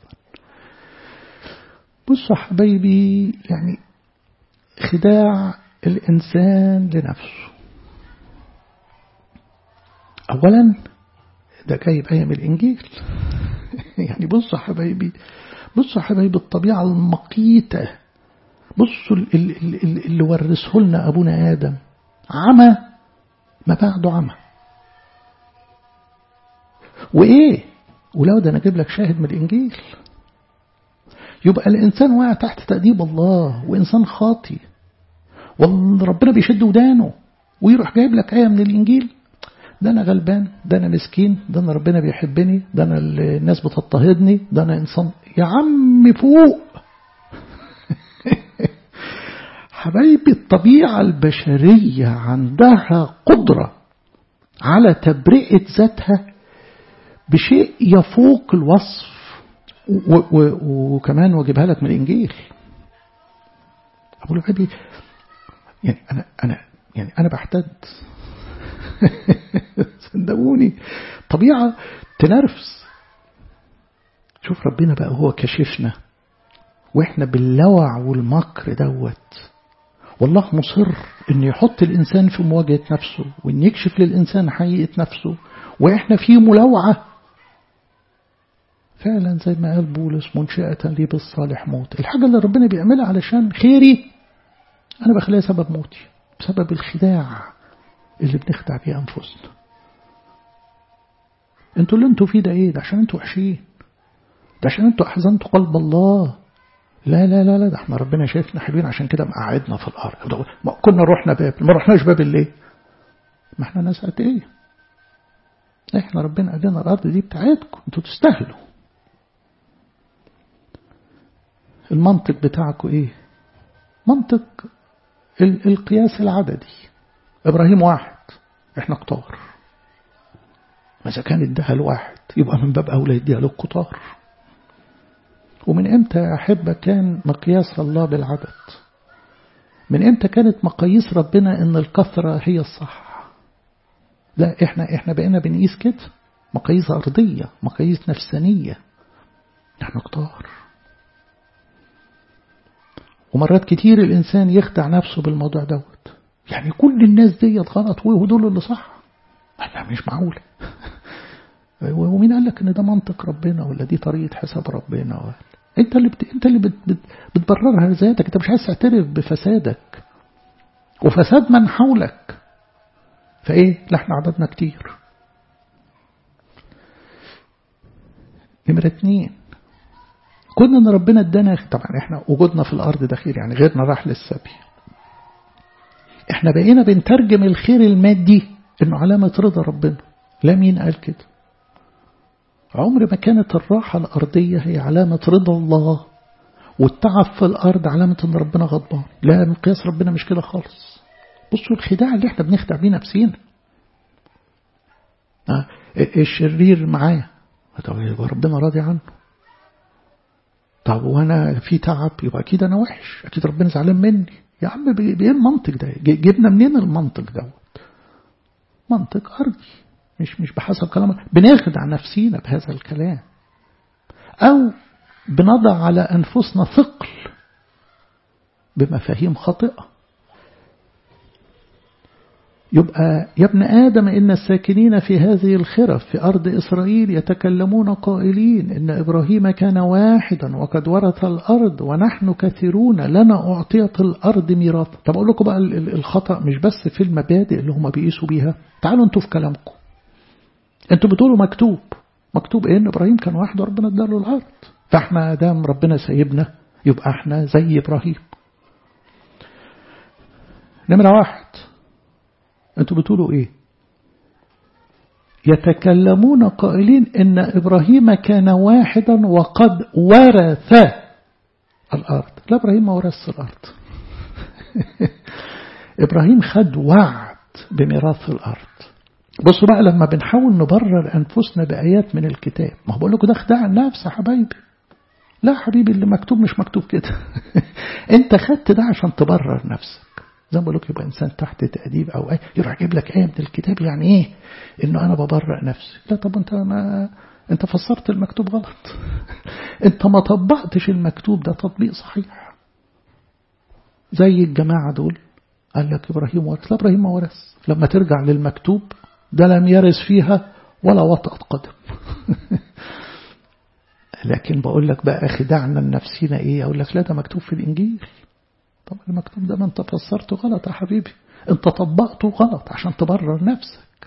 بصوا حبايبي يعني خداع الإنسان لنفسه أولا ده جايب آية من الإنجيل يعني بصوا حبايبي بصوا حبايبي الطبيعة المقيتة بصوا اللي ورثه لنا أبونا آدم عمى ما بعده عمى وإيه ولو ده أنا أجيب لك شاهد من الإنجيل يبقى الإنسان واقع تحت تأديب الله وإنسان خاطي وربنا بيشد ودانه ويروح جايب لك آية من الإنجيل ده أنا غلبان ده أنا مسكين ده أنا ربنا بيحبني ده أنا الناس بتضطهدني ده أنا إنسان يا عم فوق حبايبي الطبيعة البشرية عندها قدرة على تبرئة ذاتها بشيء يفوق الوصف وكمان واجيبها لك من الإنجيل أبو العبي يعني أنا أنا يعني أنا بحتد صدقوني طبيعة تنرفز شوف ربنا بقى هو كشفنا واحنا باللوع والمكر دوت والله مصر ان يحط الانسان في مواجهة نفسه وان يكشف للانسان حقيقة نفسه واحنا في ملوعة فعلا زي ما قال بولس منشأة لي بالصالح موت الحاجة اللي ربنا بيعملها علشان خيري انا بخليها سبب موتي بسبب الخداع اللي بنخدع بيه انفسنا انتوا اللي انتوا فيه ده ايه ده عشان انتوا وحشين ده عشان انتوا احزنتوا قلب الله لا لا لا لا ده احنا ربنا شايفنا حلوين عشان كده مقعدنا في الارض ما كنا رحنا بابل ما رحناش بابل ليه ما احنا ناس ايه احنا ربنا قال لنا الارض دي بتاعتكم انتوا تستاهلوا المنطق بتاعكم ايه منطق القياس العددي ابراهيم واحد احنا قطار اذا كان اداها لواحد يبقى من باب اولى يديها للقطار ومن امتى يا أحبة كان مقياس الله بالعدد من امتى كانت مقاييس ربنا ان الكثرة هي الصح لا احنا احنا بقينا بنقيس كده مقاييس أرضية مقاييس نفسانية احنا كتار ومرات كتير الإنسان يخدع نفسه بالموضوع دوت يعني كل الناس ديت غلط ودول اللي صح لا مش معقول ومين قال لك ان ده منطق ربنا ولا دي طريقة حساب ربنا ولا انت اللي بت... انت اللي بت... بت... بتبررها لذاتك انت مش عايز تعترف بفسادك وفساد من حولك فايه لا احنا عددنا كتير نمرة اتنين كنا ان ربنا ادانا طبعا احنا وجودنا في الارض ده خير يعني غيرنا راح للسبي احنا بقينا بنترجم الخير المادي انه علامة رضا ربنا لا مين قال كده عمر ما كانت الراحة الأرضية هي علامة رضا الله والتعب في الأرض علامة أن ربنا غضبان لا مقياس ربنا مش كده خالص بصوا الخداع اللي احنا بنخدع بيه نفسينا آه الشرير معايا طب يبقى ربنا راضي عنه طب وانا في تعب يبقى اكيد انا وحش اكيد ربنا زعلان مني يا عم بايه المنطق ده جبنا منين المنطق دوت منطق ارضي مش مش بحسب كلامك بنخدع نفسينا بهذا الكلام او بنضع على انفسنا ثقل بمفاهيم خاطئه يبقى يا ابن آدم إن الساكنين في هذه الخرف في أرض إسرائيل يتكلمون قائلين إن إبراهيم كان واحدا وقد ورث الأرض ونحن كثيرون لنا أعطيت الأرض ميراثا طب أقول لكم بقى الخطأ مش بس في المبادئ اللي هم بيقيسوا بيها تعالوا انتوا في كلامكم انتوا بتقولوا مكتوب مكتوب إيه إن إبراهيم كان واحد وربنا اداله الأرض فاحنا دام ربنا سايبنا يبقى احنا زي إبراهيم نمرة واحد أنتوا بتقولوا إيه يتكلمون قائلين إن إبراهيم كان واحدا وقد ورث الأرض لا إبراهيم ما ورث الأرض إبراهيم خد وعد بميراث الأرض بصوا بقى لما بنحاول نبرر أنفسنا بآيات من الكتاب ما هو بقول لكم ده خداع النفس يا حبايبي لا حبيبي اللي مكتوب مش مكتوب كده انت خدت ده عشان تبرر نفسك زي ما بقول لك يبقى انسان تحت تأديب او ايه يروح يجيب لك ايه من الكتاب يعني ايه انه انا ببرئ نفسي لا طب انت ما انت فسرت المكتوب غلط انت ما طبقتش المكتوب ده تطبيق صحيح زي الجماعة دول قال لك ابراهيم ورث لا ابراهيم ما ورث لما ترجع للمكتوب ده لم يرث فيها ولا وطأة قدم لكن بقول لك بقى خدعنا لنفسنا ايه اقول لك لا ده مكتوب في الانجيل طب المكتوب ده ما انت فسرته غلط يا حبيبي انت طبقته غلط عشان تبرر نفسك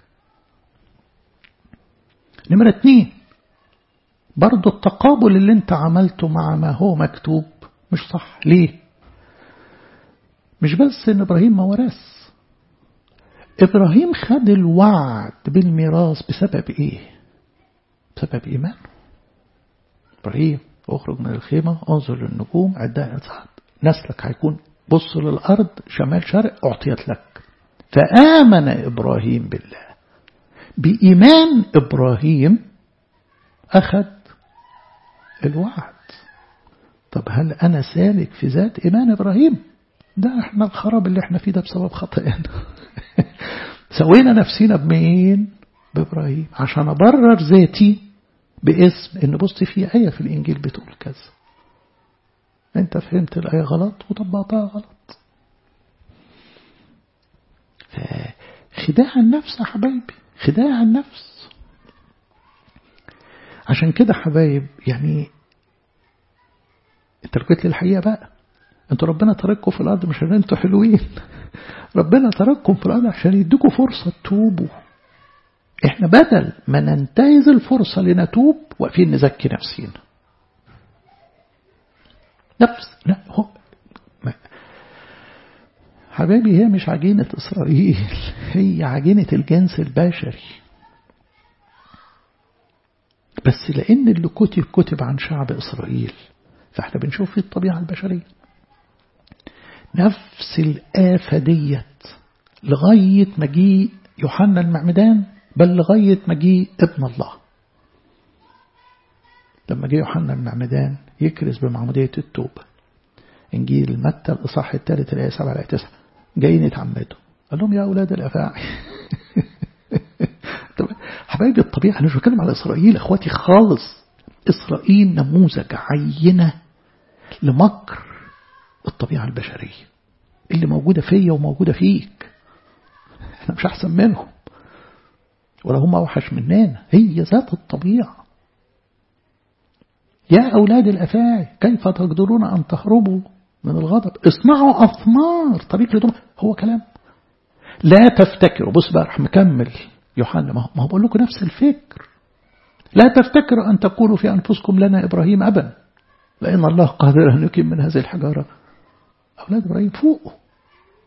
نمرة اتنين برضو التقابل اللي انت عملته مع ما هو مكتوب مش صح ليه مش بس ان ابراهيم ما ورث ابراهيم خد الوعد بالميراث بسبب ايه بسبب ايمانه ابراهيم اخرج من الخيمة انظر للنجوم عدها صعد نسلك هيكون بص للأرض شمال شرق أعطيت لك فآمن إبراهيم بالله بإيمان إبراهيم أخذ الوعد طب هل أنا سالك في ذات إيمان إبراهيم ده احنا الخراب اللي احنا فيه ده بسبب خطأنا سوينا نفسنا بمين بإبراهيم عشان أبرر ذاتي باسم إن بص في آية في الإنجيل بتقول كذا انت فهمت الآية غلط وطبقتها غلط فخداع النفس يا حبايبي خداع النفس عشان كده حبايب يعني انت لقيت لي الحقيقة بقى انتوا ربنا ترككم في الأرض مش عشان انتوا حلوين ربنا ترككم في الأرض عشان يديكم فرصة تتوبوا احنا بدل ما ننتهز الفرصة لنتوب واقفين نزكي نفسينا نفس لا هو حبايبي هي مش عجينة إسرائيل هي عجينة الجنس البشري بس لأن اللي كتب كتب عن شعب إسرائيل فاحنا بنشوف في الطبيعة البشرية نفس الآفة ديت لغاية مجيء يوحنا المعمدان بل لغاية مجيء ابن الله لما جه يوحنا المعمدان يكرز بمعمودية التوبة إنجيل متى الإصحاح الثالث الآية 7 الآية 9 جايين يتعمدوا قال لهم يا أولاد الأفاعي حبايبي الطبيعة أنا مش بتكلم على إسرائيل أخواتي خالص إسرائيل نموذج عينة لمكر الطبيعة البشرية اللي موجودة فيا وموجودة فيك احنا مش أحسن منهم ولا هم أوحش مننا هي ذات الطبيعة يا أولاد الأفاعي كيف تقدرون أن تهربوا من الغضب اصنعوا أثمار طريق لدوم هو كلام لا تفتكروا بص بقى رح مكمل يوحنا ما هو بقول لكم نفس الفكر لا تفتكروا أن تقولوا في أنفسكم لنا إبراهيم أبا لأن الله قادر أن يقيم من هذه الحجارة أولاد إبراهيم فوقه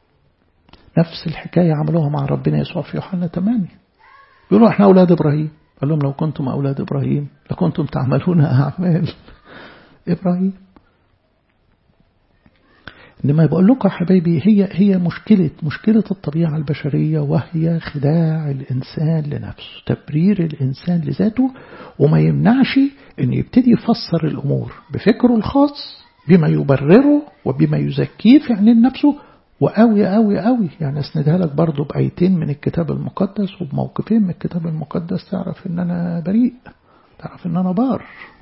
نفس الحكاية عملوها مع ربنا يسوع في يوحنا 8 يقولوا احنا أولاد إبراهيم قال لهم لو كنتم أولاد إبراهيم لكنتم تعملون أعمال إبراهيم إنما بقول لكم حبايبي هي هي مشكلة مشكلة الطبيعة البشرية وهي خداع الإنسان لنفسه تبرير الإنسان لذاته وما يمنعش إن يبتدي يفسر الأمور بفكره الخاص بما يبرره وبما يزكيه في عينين نفسه وقوي قوي قوي يعني اسندها لك برضه بآيتين من الكتاب المقدس وبموقفين من الكتاب المقدس تعرف ان انا بريء تعرف ان انا بار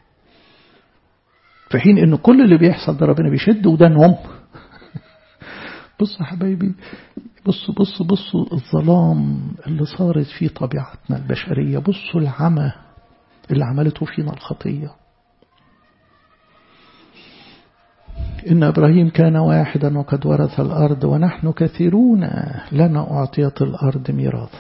في حين ان كل اللي بيحصل ده ربنا بيشد ودانهم بصوا يا حبايبي بصوا بصوا بصوا الظلام اللي صارت فيه طبيعتنا البشرية بصوا العمى اللي عملته فينا الخطية إن إبراهيم كان واحدا وقد ورث الأرض ونحن كثيرون لنا أعطيت الأرض ميراثا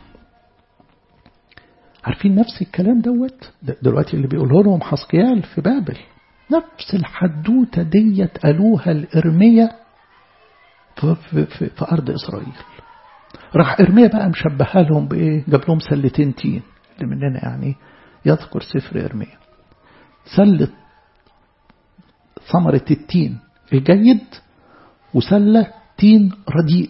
عارفين نفس الكلام دوت دلوقتي اللي بيقوله لهم حسقيال في بابل نفس الحدوتة ديت قالوها الإرمية في, في, في, في أرض إسرائيل راح إرمية بقى مشبهها لهم بإيه جاب لهم سلتين تين اللي مننا يعني يذكر سفر إرمية سلة ثمرة التين الجيد وسلة تين رديء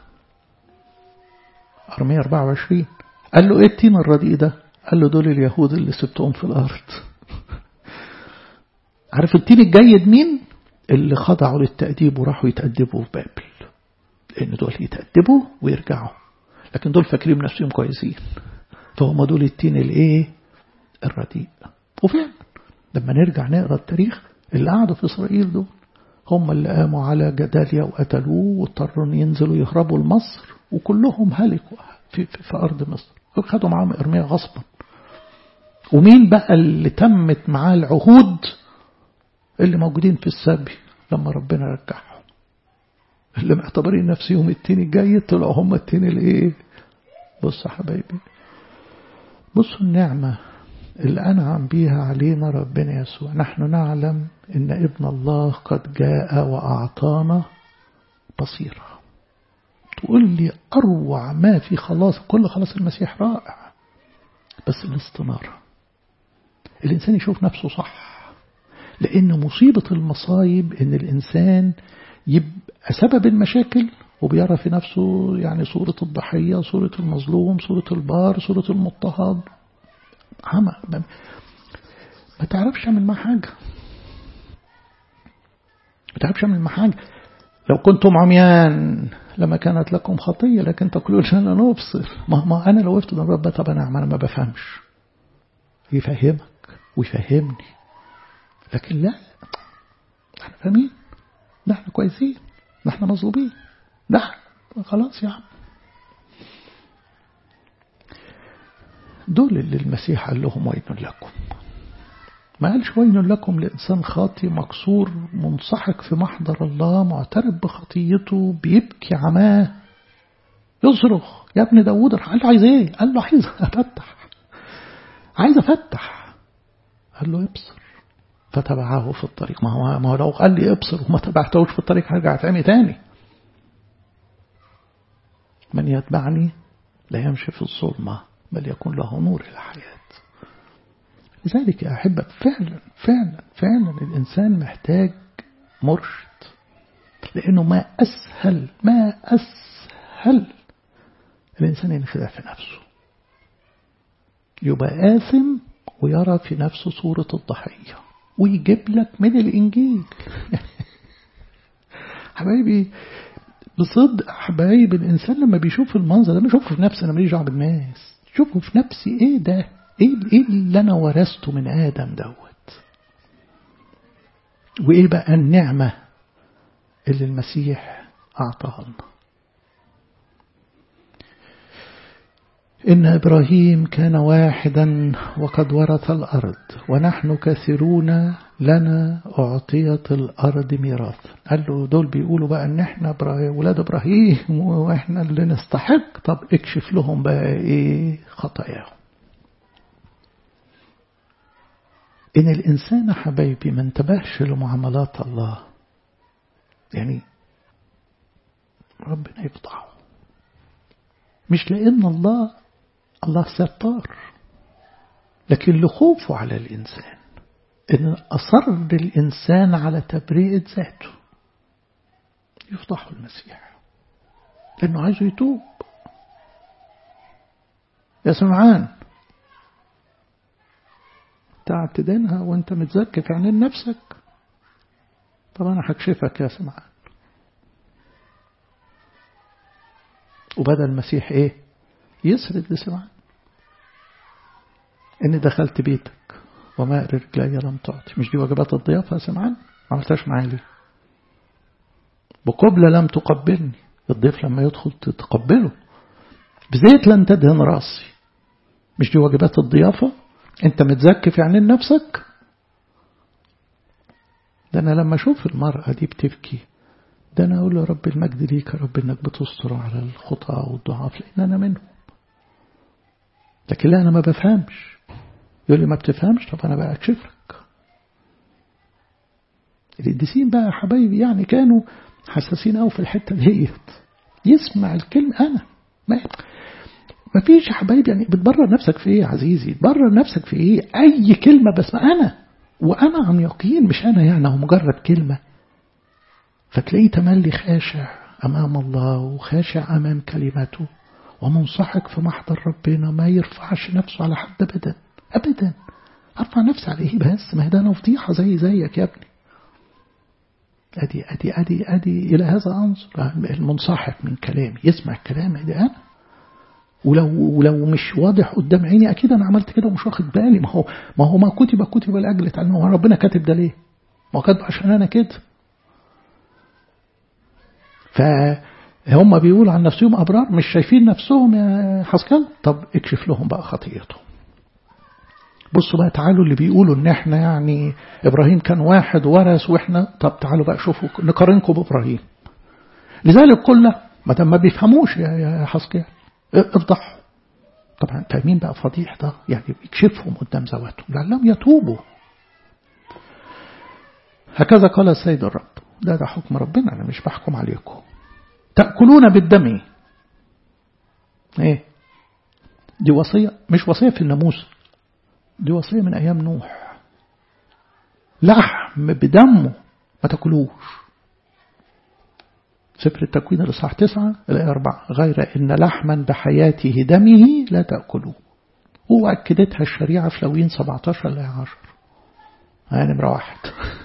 أرمية 24 قال له إيه التين الرديء ده قال له دول اليهود اللي سبتهم في الأرض عارف التين الجيد مين اللي خضعوا للتأديب وراحوا يتأدبوا في بابل لأن دول يتأدبوا ويرجعوا لكن دول فاكرين نفسهم كويسين فهم دول التين الايه الرديء وفعلا لما نرجع نقرا التاريخ اللي قعدوا في إسرائيل دول هم اللي قاموا على جداليا وقتلوه واضطروا ينزلوا يهربوا لمصر وكلهم هلكوا في, في, في أرض مصر خدوا معاهم إرميا غصبا ومين بقى اللي تمت معاه العهود اللي موجودين في السبي لما ربنا رجعهم اللي معتبرين نفسهم التين الجيد طلعوا هم التين الايه بصوا حبايبي بصوا النعمة اللي أنعم بيها علينا ربنا يسوع نحن نعلم إن ابن الله قد جاء وأعطانا بصيرة تقول لي أروع ما في خلاص كل خلاص المسيح رائع بس الاستنارة الإنسان يشوف نفسه صح لأن مصيبة المصايب إن الإنسان يبقى سبب المشاكل وبيرى في نفسه يعني صورة الضحية صورة المظلوم صورة البار صورة المضطهد عمى ما تعرفش تعمل معاه حاجة ما تعرفش تعمل معاه حاجة لو كنتم عميان لما كانت لكم خطية لكن تقولون لنا نبصر ما, ما أنا لو وقفت قدام رب طب أنا أنا ما بفهمش يفهمك ويفهمني لكن لا احنا فاهمين ده احنا كويسين ده احنا مظلومين ده خلاص يا عم دول اللي المسيح قال لهم وين لكم ما قالش وين لكم لإنسان خاطي مكسور منسحق في محضر الله معترف بخطيته بيبكي عماه يصرخ يا ابن داود قال له عايز ايه قال له عايز افتح عايز افتح قال له ابصر فتبعه في الطريق ما هو ما هو لو قال لي ابصر وما تبعتهوش في الطريق هرجع اتعمي تاني من يتبعني لا يمشي في الظلمة بل يكون له نور الحياة لذلك يا أحبة فعلا فعلا فعلا الإنسان محتاج مرشد لأنه ما أسهل ما أسهل الإنسان ينخدع في نفسه يبقى آثم ويرى في نفسه صورة الضحية ويجيب لك من الإنجيل حبايبي بصدق حبايب الإنسان لما بيشوف المنظر ده ما يشوفه في نفسه أنا ماليش دعوه بالناس شوفوا في نفسي إيه ده إيه, إيه اللي أنا ورثته من آدم دوت وإيه بقى النعمة اللي المسيح أعطاها لنا إن إبراهيم كان واحدا وقد ورث الأرض ونحن كثيرون لنا أعطيت الأرض ميراث قال له دول بيقولوا بقى إن إحنا ولاد إبراهيم وإحنا اللي نستحق طب اكشف لهم بقى إيه خطاياهم إن الإنسان حبايبي ما انتبهش لمعاملات الله يعني ربنا يفضحه مش لأن الله الله ستار لكن لخوفه على الإنسان إن أصر الإنسان على تبرئة ذاته يفضحه المسيح لأنه عايزه يتوب يا سمعان تعب تدينها وانت متزكي في عينين نفسك طب انا هكشفك يا سمعان وبدأ المسيح ايه يسرد لسمعان اني دخلت بيتك وما رجلي لم تعطي مش دي واجبات الضيافة يا سمعان ما عملتهاش معايا ليه بقبلة لم تقبلني الضيف لما يدخل تتقبله بزيت لن تدهن راسي مش دي واجبات الضيافة انت متزكي في عينين نفسك ده انا لما اشوف المرأة دي بتبكي ده انا اقول له رب المجد ليك يا رب انك بتستر على الخطأ والضعاف لان انا منهم لكن لا انا ما بفهمش يقول لي ما بتفهمش طب انا بقى اكشف لك القديسين بقى يا حبايبي يعني كانوا حساسين قوي في الحته ديت يسمع الكلمه انا ما ما فيش يا حبايبي يعني بتبرر نفسك في ايه يا عزيزي تبرر نفسك في ايه اي كلمه بس انا وانا عن يقين مش انا يعني هو مجرد كلمه فتلاقيه تملي خاشع امام الله وخاشع امام كلمته ومنصحك في محضر ربنا ما يرفعش نفسه على حد ابدا ابدا ارفع نفسي على ايه بس ما هي ده انا فضيحه زي زيك يا ابني ادي ادي ادي ادي الى هذا انظر المنصحك من كلامي يسمع الكلام ده انا ولو ولو مش واضح قدام عيني اكيد انا عملت كده ومش واخد بالي ما هو ما هو ما كتب كتب لاجل تعلم هو ربنا كاتب ده ليه؟ ما هو كاتب عشان انا كده فهم بيقولوا عن نفسهم ابرار مش شايفين نفسهم يا حسكال طب اكشف لهم بقى خطيئتهم بصوا بقى تعالوا اللي بيقولوا ان احنا يعني ابراهيم كان واحد ورث واحنا طب تعالوا بقى شوفوا نقارنكم بابراهيم لذلك قلنا ما دام ما بيفهموش يا يا حسكال افضحوا طبعا فاهمين بقى فضيح ده يعني يكشفهم قدام زواتهم لعلهم يتوبوا هكذا قال السيد الرب ده ده حكم ربنا أنا مش بحكم عليكم تأكلون بالدم ايه دي وصية مش وصية في الناموس دي وصية من أيام نوح لحم بدمه ما تاكلوش سفر التكوين الإصحاح تسعة الآية أربعة غير إن لحما بحياته دمه لا تأكلوه وأكدتها الشريعة في لوين 17 الآية 10 هاي نمرة واحد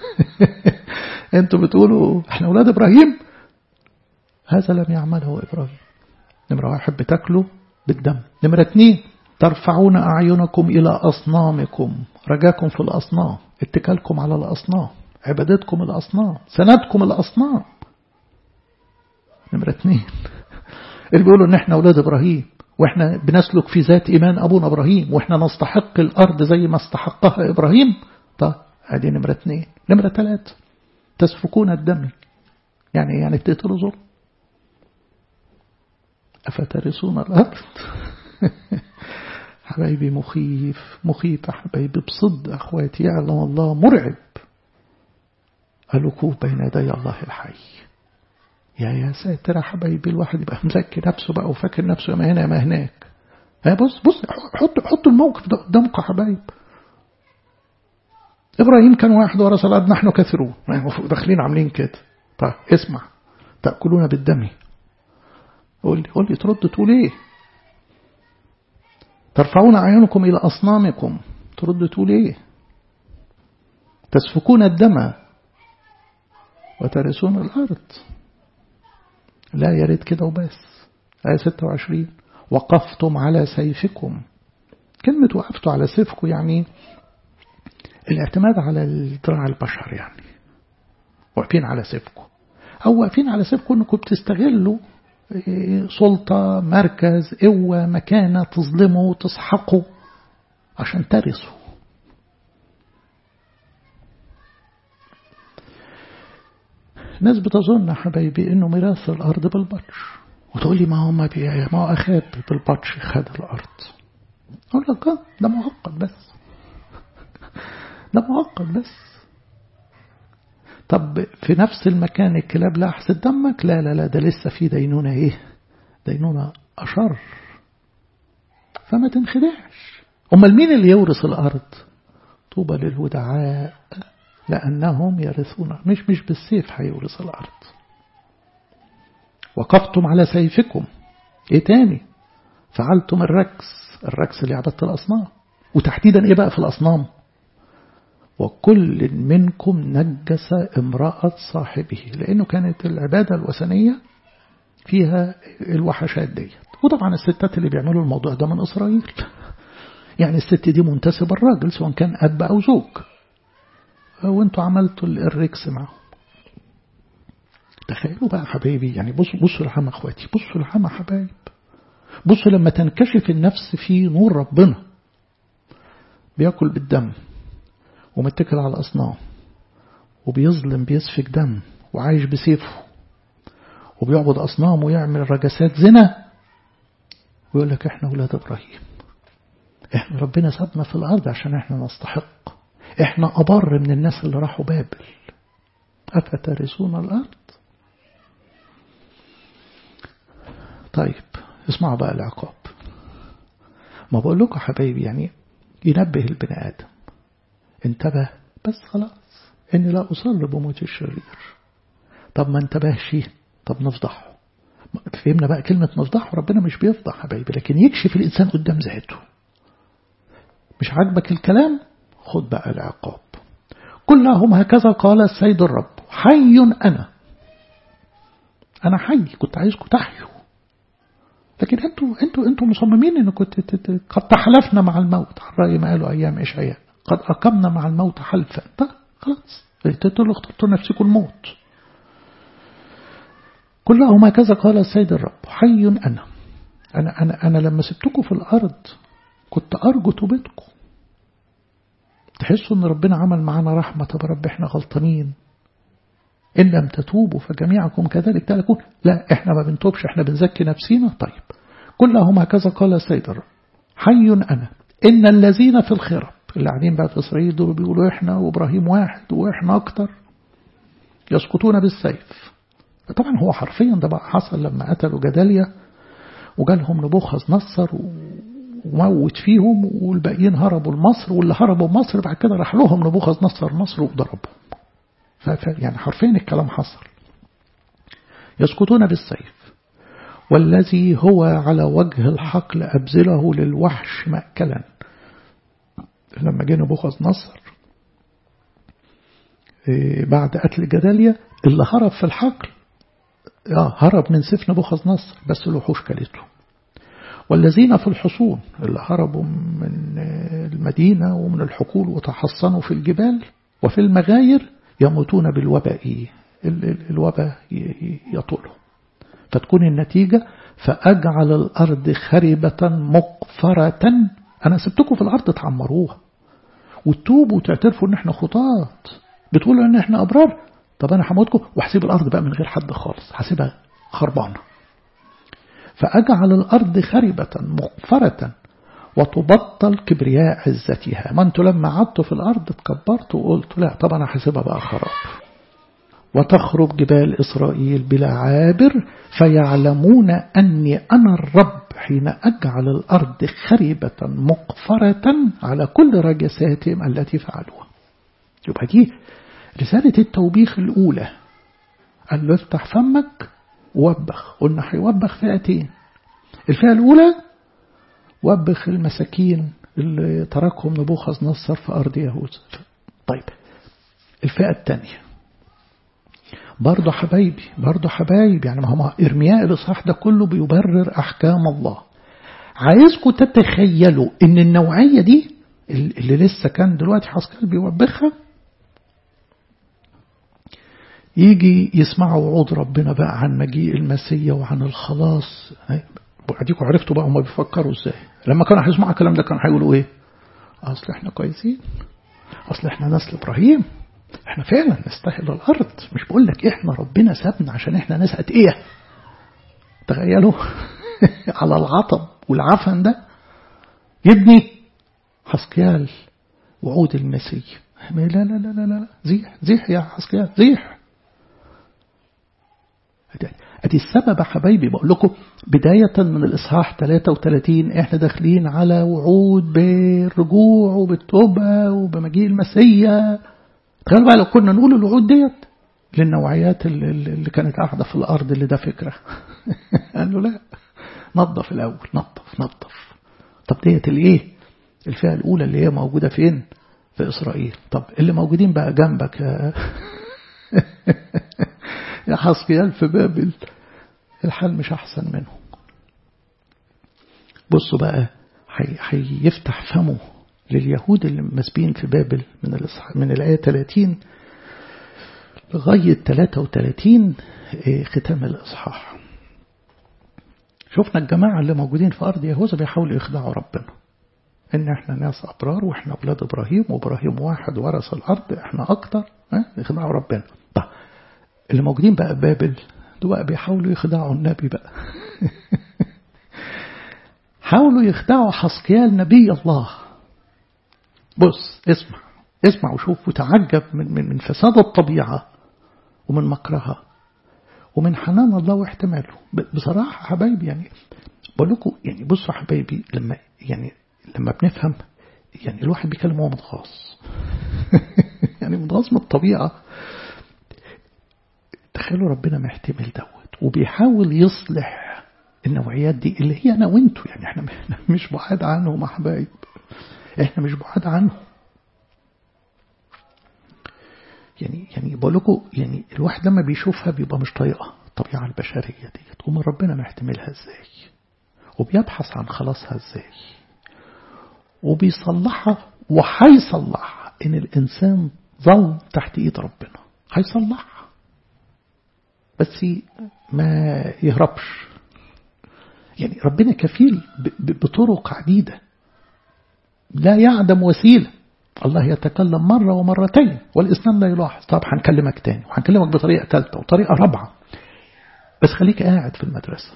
انتوا بتقولوا احنا أولاد إبراهيم هذا لم يعمله إبراهيم نمرة واحد بتاكلوا بالدم نمرة اثنين ترفعون أعينكم إلى أصنامكم رجاكم في الأصنام اتكالكم على الأصنام عبادتكم الأصنام سندكم الأصنام نمرة اثنين اللي بيقولوا ان احنا اولاد ابراهيم واحنا بنسلك في ذات ايمان ابونا ابراهيم واحنا نستحق الارض زي ما استحقها ابراهيم طب ادي نمرة اثنين نمرة ثلاثة تسفكون الدم يعني يعني بتقتلوا ظلم أفترسون الأرض حبايبي مخيف مخيف يا حبايبي بصد أخواتي يعلم الله مرعب الوقوف بين يدي الله الحي يا يا ساتر يا حبايبي الواحد يبقى مزكي نفسه بقى وفاكر نفسه ما هنا ما هناك ها بص بص حط حط الموقف ده قدامكم يا حبايب إبراهيم كان واحد ورث الأرض نحن كثيرون داخلين عاملين كده طيب اسمع تأكلون بالدم قول لي قول لي ترد تقول ايه ترفعون أعينكم إلى أصنامكم ترد تقول ايه تسفكون الدم وترثون الأرض لا يا ريت كده وبس آية 26 وقفتم على سيفكم كلمة وقفتوا على سيفكم يعني الاعتماد على الذراع البشر يعني واقفين على سيفكم أو واقفين على سيفكم أنكم بتستغلوا سلطة مركز قوة مكانة تظلموا وتسحقوا عشان ترثوا ناس بتظن حبايبي انه ميراث الارض بالبطش وتقول لي ما هو ما بي ما هو اخاب بالبطش خد الارض اقول لك اه ده معقد بس ده معقد بس طب في نفس المكان الكلاب لا احسد دمك لا لا لا ده لسه في دينونة ايه دينونة أشر فما تنخدعش أمال مين اللي يورث الأرض طوبى للودعاء لأنهم يرثون مش مش بالسيف هيورث الأرض وقفتم على سيفكم ايه تاني فعلتم الركس الركس اللي عبدت الأصنام وتحديدا ايه بقى في الأصنام وكل منكم نجس امرأة صاحبه لأنه كانت العبادة الوثنية فيها الوحشات ديت وطبعا الستات اللي بيعملوا الموضوع ده من إسرائيل يعني الست دي منتسبة الراجل سواء كان أب أو زوج وانتوا عملتوا الركس معهم تخيلوا بقى حبايبي يعني بصوا بصوا لحما اخواتي بصوا لحما حبايب بصوا لما تنكشف النفس في نور ربنا بياكل بالدم ومتكل على الأصنام وبيظلم بيسفك دم وعايش بسيفه وبيعبد أصنام ويعمل رجسات زنا ويقول لك احنا ولاد إبراهيم احنا ربنا سابنا في الأرض عشان احنا نستحق احنا أبر من الناس اللي راحوا بابل أفترسون الأرض طيب اسمعوا بقى العقاب ما بقول لكم حبايبي يعني ينبه البني آدم انتبه بس خلاص إني لا أصلي بموت الشرير طب ما انتبهش طب نفضحه فهمنا بقى كلمة نفضحه ربنا مش بيفضح حبايبي لكن يكشف الإنسان قدام ذاته مش عاجبك الكلام خد بقى العقاب كلهم هكذا قال السيد الرب حي أنا أنا حي كنت عايزكم تحيوا لكن انتوا انتوا انتوا مصممين ان كنت قد تحلفنا مع الموت على رأي ما قالوا ايام اشعياء قد اقمنا مع الموت حلفا طيب خلاص انتوا اللي اخترتوا نفسكم الموت كلهم هكذا قال السيد الرب حي انا انا انا انا لما سبتكم في الارض كنت ارجو توبتكم تحسوا ان ربنا عمل معانا رحمه طب رب احنا غلطانين إن لم تتوبوا فجميعكم كذلك تلكون لا إحنا ما بنتوبش إحنا بنزكي نفسينا طيب كلهم هكذا قال السيد الرب حي أنا إن الذين في الخرب اللي قاعدين بقى في إسرائيل دول بيقولوا إحنا وإبراهيم واحد وإحنا أكتر يسقطون بالسيف طبعا هو حرفيا ده بقى حصل لما قتلوا جداليا وجالهم نبوخذ نصر وموت فيهم والباقيين هربوا لمصر واللي هربوا مصر بعد كده راح لهم نبوخذ نصر مصر وضربهم يعني حرفيا الكلام حصل يسقطون بالسيف والذي هو على وجه الحقل أبزله للوحش مأكلا لما جه نبوخذ نصر بعد قتل جداليا اللي هرب في الحقل هرب من سيف نبوخذ نصر بس الوحوش كلته والذين في الحصون اللي هربوا من المدينة ومن الحقول وتحصنوا في الجبال وفي المغاير يموتون بالوباء الوباء يطوله فتكون النتيجة فأجعل الأرض خربة مقفرة أنا سبتكم في الأرض تعمروها وتتوبوا وتعترفوا إن إحنا خطاط بتقولوا إن إحنا أبرار طب أنا هموتكم وهسيب الأرض بقى من غير حد خالص هسيبها خربانة فأجعل الأرض خربة مقفرة وتبطل كبرياء عزتها ما انتوا لما قعدتوا في الأرض اتكبرتوا وقلتوا لا طب أنا حاسبها بقى خراب وتخرب جبال إسرائيل بلا عابر فيعلمون أني أنا الرب حين أجعل الأرض خربة مقفرة على كل رجساتهم التي فعلوها يبقى دي رسالة التوبيخ الأولى قال له افتح فمك ووبخ قلنا هيوبخ فئتين الفئة الأولى وبخ المساكين اللي تركهم نبوخذ نصر في أرض يهوذا طيب الفئة الثانية برضه حبايبي برضه حبايبي يعني ما هو إرمياء الإصحاح ده كله بيبرر أحكام الله عايزكم تتخيلوا إن النوعية دي اللي لسه كان دلوقتي حسكال بيوبخها يجي يسمعوا وعود ربنا بقى عن مجيء المسيا وعن الخلاص اديكم عرفتوا بقى هم بيفكروا ازاي لما كانوا هيسمعوا الكلام ده كانوا هيقولوا ايه اصل احنا كويسين اصل احنا نسل ابراهيم احنا فعلا نستاهل الارض مش بقول لك احنا ربنا سابنا عشان احنا ناس اتقيه تخيلوا على العطب والعفن ده يبني حسكيال وعود المسيح لا لا لا لا لا زيح زيح يا حسكيال زيح ادي السبب يا حبايبي بقول لكم بداية من الإصحاح 33 احنا داخلين على وعود بالرجوع وبالتوبة وبمجيء المسيا تخيلوا بقى لو كنا نقول الوعود ديت للنوعيات اللي, اللي كانت قاعدة في الأرض اللي ده فكرة قال له لا نظف الأول نظف نظف طب ديت الإيه الفئة الأولى اللي هي موجودة فين في إسرائيل طب اللي موجودين بقى جنبك يا يا حسقيال في بابل الحال مش أحسن منه بصوا بقى هيفتح فمه لليهود اللي مسبين في بابل من من الآية 30 لغاية 33 ختام الإصحاح شفنا الجماعة اللي موجودين في أرض يهوذا بيحاولوا يخدعوا ربنا إن إحنا ناس أبرار وإحنا أولاد إبراهيم وإبراهيم واحد ورث الأرض إحنا أكتر يخدعوا ربنا طيب اللي موجودين بقى بابل دول بقى بيحاولوا يخدعوا النبي بقى حاولوا يخدعوا حسقيال نبي الله بص اسمع اسمع وشوف وتعجب من, من, من فساد الطبيعة ومن مكرها ومن حنان الله واحتماله بصراحة حبايبي يعني بقول لكم يعني بصوا حبايبي لما يعني لما بنفهم يعني الواحد بيتكلم هو متغاظ يعني متغاظ من الطبيعة تخيلوا ربنا محتمل دوت وبيحاول يصلح النوعيات دي اللي هي انا وانتوا يعني احنا مش بعاد عنهم يا حبايب احنا مش بعاد عنهم يعني يعني بقول لكم يعني الواحد لما بيشوفها بيبقى مش طايقها الطبيعه البشريه ديت وما ربنا محتملها ازاي وبيبحث عن خلاصها ازاي وبيصلحها وهيصلحها ان الانسان ظل تحت ايد ربنا هيصلحها بس ما يهربش يعني ربنا كفيل بطرق عديدة لا يعدم وسيلة الله يتكلم مرة ومرتين والإسلام لا يلاحظ طب هنكلمك تاني وهنكلمك بطريقة ثالثة وطريقة رابعة بس خليك قاعد في المدرسة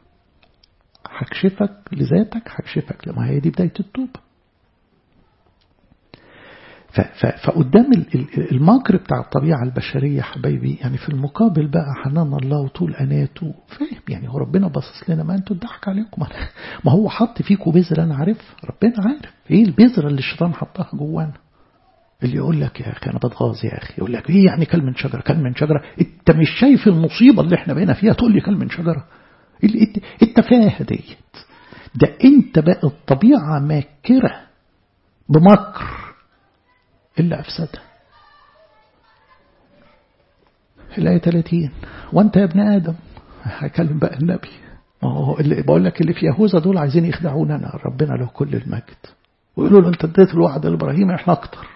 هكشفك لذاتك هكشفك لما هي دي بداية التوبة فقدام المكر بتاع الطبيعة البشرية حبايبي يعني في المقابل بقى حنان الله وطول أناته فاهم يعني هو ربنا باصص لنا ما انتوا اتضحك عليكم ما هو حط فيكم بذرة أنا عارف ربنا عارف ايه البذرة اللي الشيطان حطها جوانا اللي يقول لك يا أخي أنا بتغاظ يا أخي يقول لك إيه يعني كل من شجرة كل من شجرة أنت مش شايف المصيبة اللي احنا بقينا فيها تقول لي كل من شجرة أنت فاها ديت ده أنت بقى الطبيعة ماكرة بمكر إلا أفسدها الآية 30 وأنت يا ابن آدم هكلم بقى النبي ما هو اللي بقول لك اللي في يهوذا دول عايزين يخدعوننا ربنا له كل المجد ويقولوا له أنت اديت الوعد لإبراهيم إحنا أكتر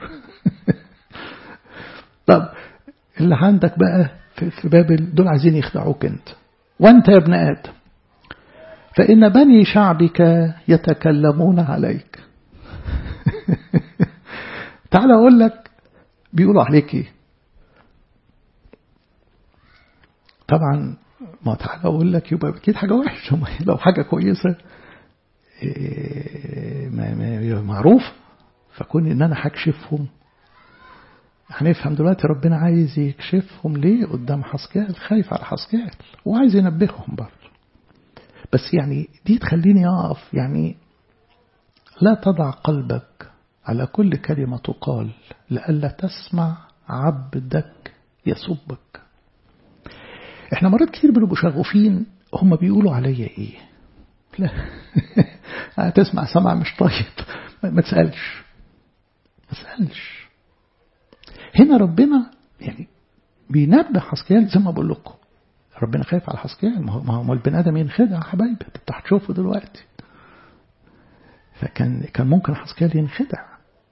طب اللي عندك بقى في بابل دول عايزين يخدعوك أنت وأنت يا ابن آدم فإن بني شعبك يتكلمون عليك تعال أقول لك بيقولوا عليك إيه طبعا ما تعال أقول لك يبقى أكيد حاجة وحشة لو حاجة كويسة معروف فكون إن أنا هكشفهم هنفهم دلوقتي ربنا عايز يكشفهم ليه قدام حسكال خايف على حسكال وعايز ينبههم برضه بس يعني دي تخليني أقف يعني لا تضع قلبك على كل كلمة تقال لئلا تسمع عبدك يسبك احنا مرات كتير بنبقوا شغوفين هم بيقولوا عليا ايه لا هتسمع سمع مش طيب ما تسألش ما تسألش هنا ربنا يعني بينبه حسكيال زي ما بقول لكم ربنا خايف على حسكيال ما هو ما هو البني ادم ينخدع يا حبايبي انت هتشوفه دلوقتي فكان كان ممكن حسكيال ينخدع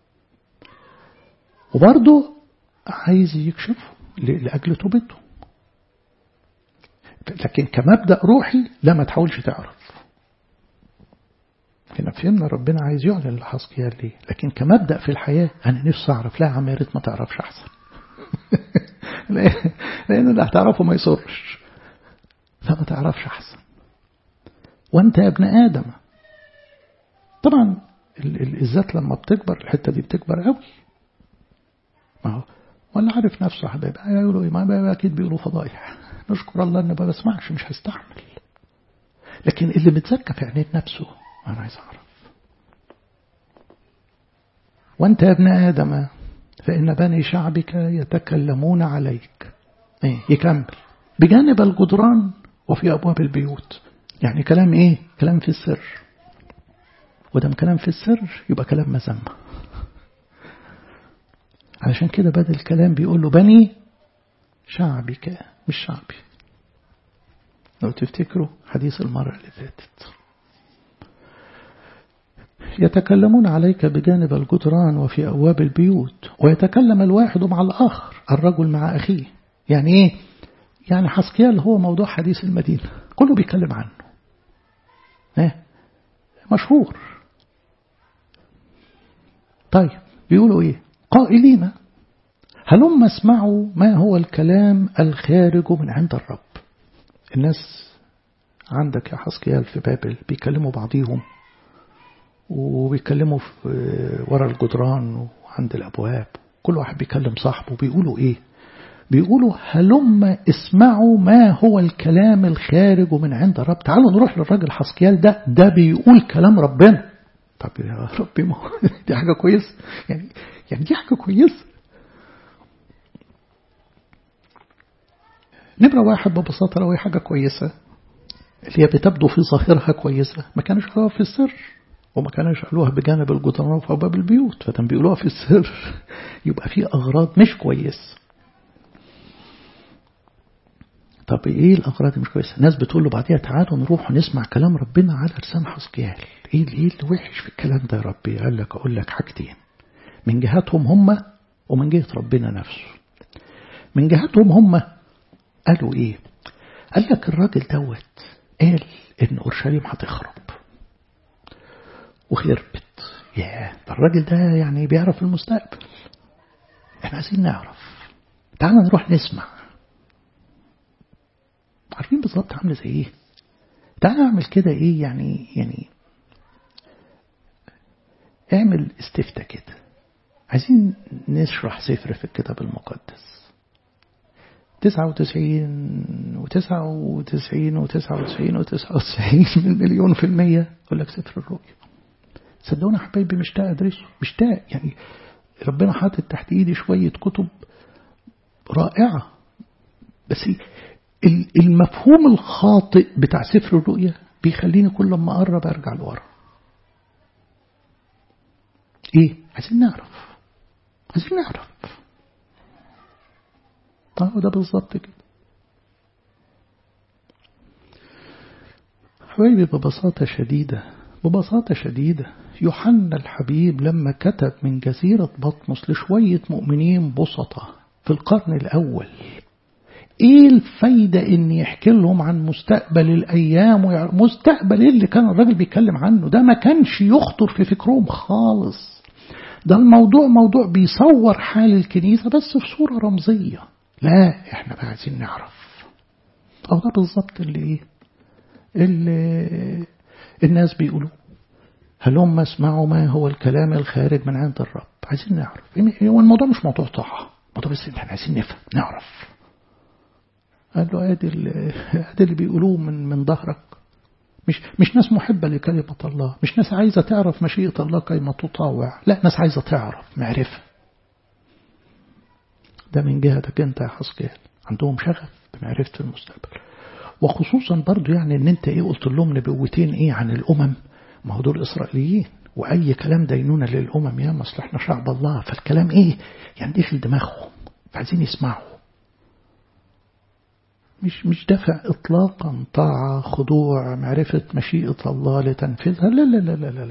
وبرضه عايز يكشفه لأجل توبته لكن كمبدأ روحي لا ما تحاولش تعرف هنا فهمنا ربنا عايز يعلن لحسكيال ليه لكن كمبدأ في الحياة أنا نفسي أعرف لا يا عم يا ريت ما تعرفش أحسن لأن اللي هتعرفه ما يصرش فما تعرفش أحسن وأنت يا ابن آدم طبعا الذات لما بتكبر الحتة دي بتكبر قوي ما هو ولا عارف نفسه حبايبي يقولوا ايه ما اكيد بيقولوا فضايح نشكر الله ان ما بسمعش مش هستحمل لكن اللي متزكى في عينين نفسه انا عايز اعرف وانت يا ابن ادم فان بني شعبك يتكلمون عليك ايه يكمل بجانب الجدران وفي ابواب البيوت يعني كلام ايه كلام في السر ودم كلام في السر يبقى كلام مذمه علشان كده بدل الكلام بيقول له بني شعبك مش شعبي لو تفتكروا حديث المرة اللي فاتت يتكلمون عليك بجانب الجدران وفي أبواب البيوت ويتكلم الواحد مع الآخر الرجل مع أخيه يعني إيه؟ يعني حسكيال هو موضوع حديث المدينة كله بيتكلم عنه إيه؟ مشهور طيب بيقولوا إيه قائلين هلما اسمعوا ما هو الكلام الخارج من عند الرب الناس عندك يا حسكيال في بابل بيكلموا بعضيهم وبيكلموا في ورا الجدران وعند الأبواب كل واحد بيكلم صاحبه بيقولوا إيه بيقولوا هلما اسمعوا ما هو الكلام الخارج من عند الرب تعالوا نروح للراجل حسكيال ده ده بيقول كلام ربنا طب يا ربي ما دي حاجة كويسة يعني يعني دي حاجة كويسة نمرة واحد ببساطة لو هي حاجة كويسة اللي هي بتبدو في ظاهرها كويسة ما كانش قالوها في السر وما كانش قالوها بجانب الجدران وفي أبواب البيوت فكان بيقولوها في السر يبقى في أغراض مش كويسة طب ايه الاغراض مش كويسه الناس بتقول له بعديها تعالوا نروح ونسمع كلام ربنا على لسان حسكيال ايه ايه اللي وحش في الكلام ده يا ربي قال لك اقول لك حاجتين من جهتهم هم ومن جهه ربنا نفسه من جهتهم هم قالوا ايه قال لك الراجل دوت قال ان اورشليم هتخرب وخربت يا ده الراجل ده يعني بيعرف المستقبل احنا عايزين نعرف تعالوا نروح نسمع عارفين بالظبط عامله زي ايه تعالى اعمل كده ايه يعني يعني اعمل استفتاء كده عايزين نشرح سفر في الكتاب المقدس تسعة وتسعين وتسعة وتسعين وتسعة وتسعين وتسعة وتسعين من مليون في المية يقول لك سفر الرؤيا صدقوني حبايبي مشتاق أدرسه مشتاق يعني ربنا حاطط تحت إيدي شوية كتب رائعة بس المفهوم الخاطئ بتاع سفر الرؤيا بيخليني كل ما أقرب أرجع لورا إيه؟ عايزين نعرف عايزين نعرف طيب ده بالظبط كده حبايبي ببساطة شديدة ببساطة شديدة يوحنا الحبيب لما كتب من جزيرة بطمس لشوية مؤمنين بسطة في القرن الأول ايه الفايدة ان يحكي لهم عن مستقبل الايام ويعرف مستقبل ايه اللي كان الراجل بيتكلم عنه ده ما كانش يخطر في فكرهم خالص ده الموضوع موضوع بيصور حال الكنيسة بس في صورة رمزية لا احنا بقى عايزين نعرف او ده بالظبط اللي ايه اللي الناس بيقولوا هل هم اسمعوا ما هو الكلام الخارج من عند الرب عايزين نعرف هو الموضوع مش موضوع طاعة موضوع بس احنا عايزين نفهم نعرف قال له ادي ادي اللي بيقولوه من من ظهرك مش مش ناس محبة لكلمة الله مش ناس عايزة تعرف مشيئة الله كيما تطاوع لا ناس عايزة تعرف معرفة ده من جهتك انت يا حسكيال عندهم شغف بمعرفة المستقبل وخصوصا برضو يعني ان انت ايه قلت لهم نبوتين ايه عن الامم ما هو دول اسرائيليين واي كلام دينونة للامم يا مصل احنا شعب الله فالكلام ايه يعني داخل دماغهم عايزين يسمعوا مش مش دفع إطلاقا طاعة خضوع معرفة مشيئة الله لتنفيذها لا لا لا لا لا, لا.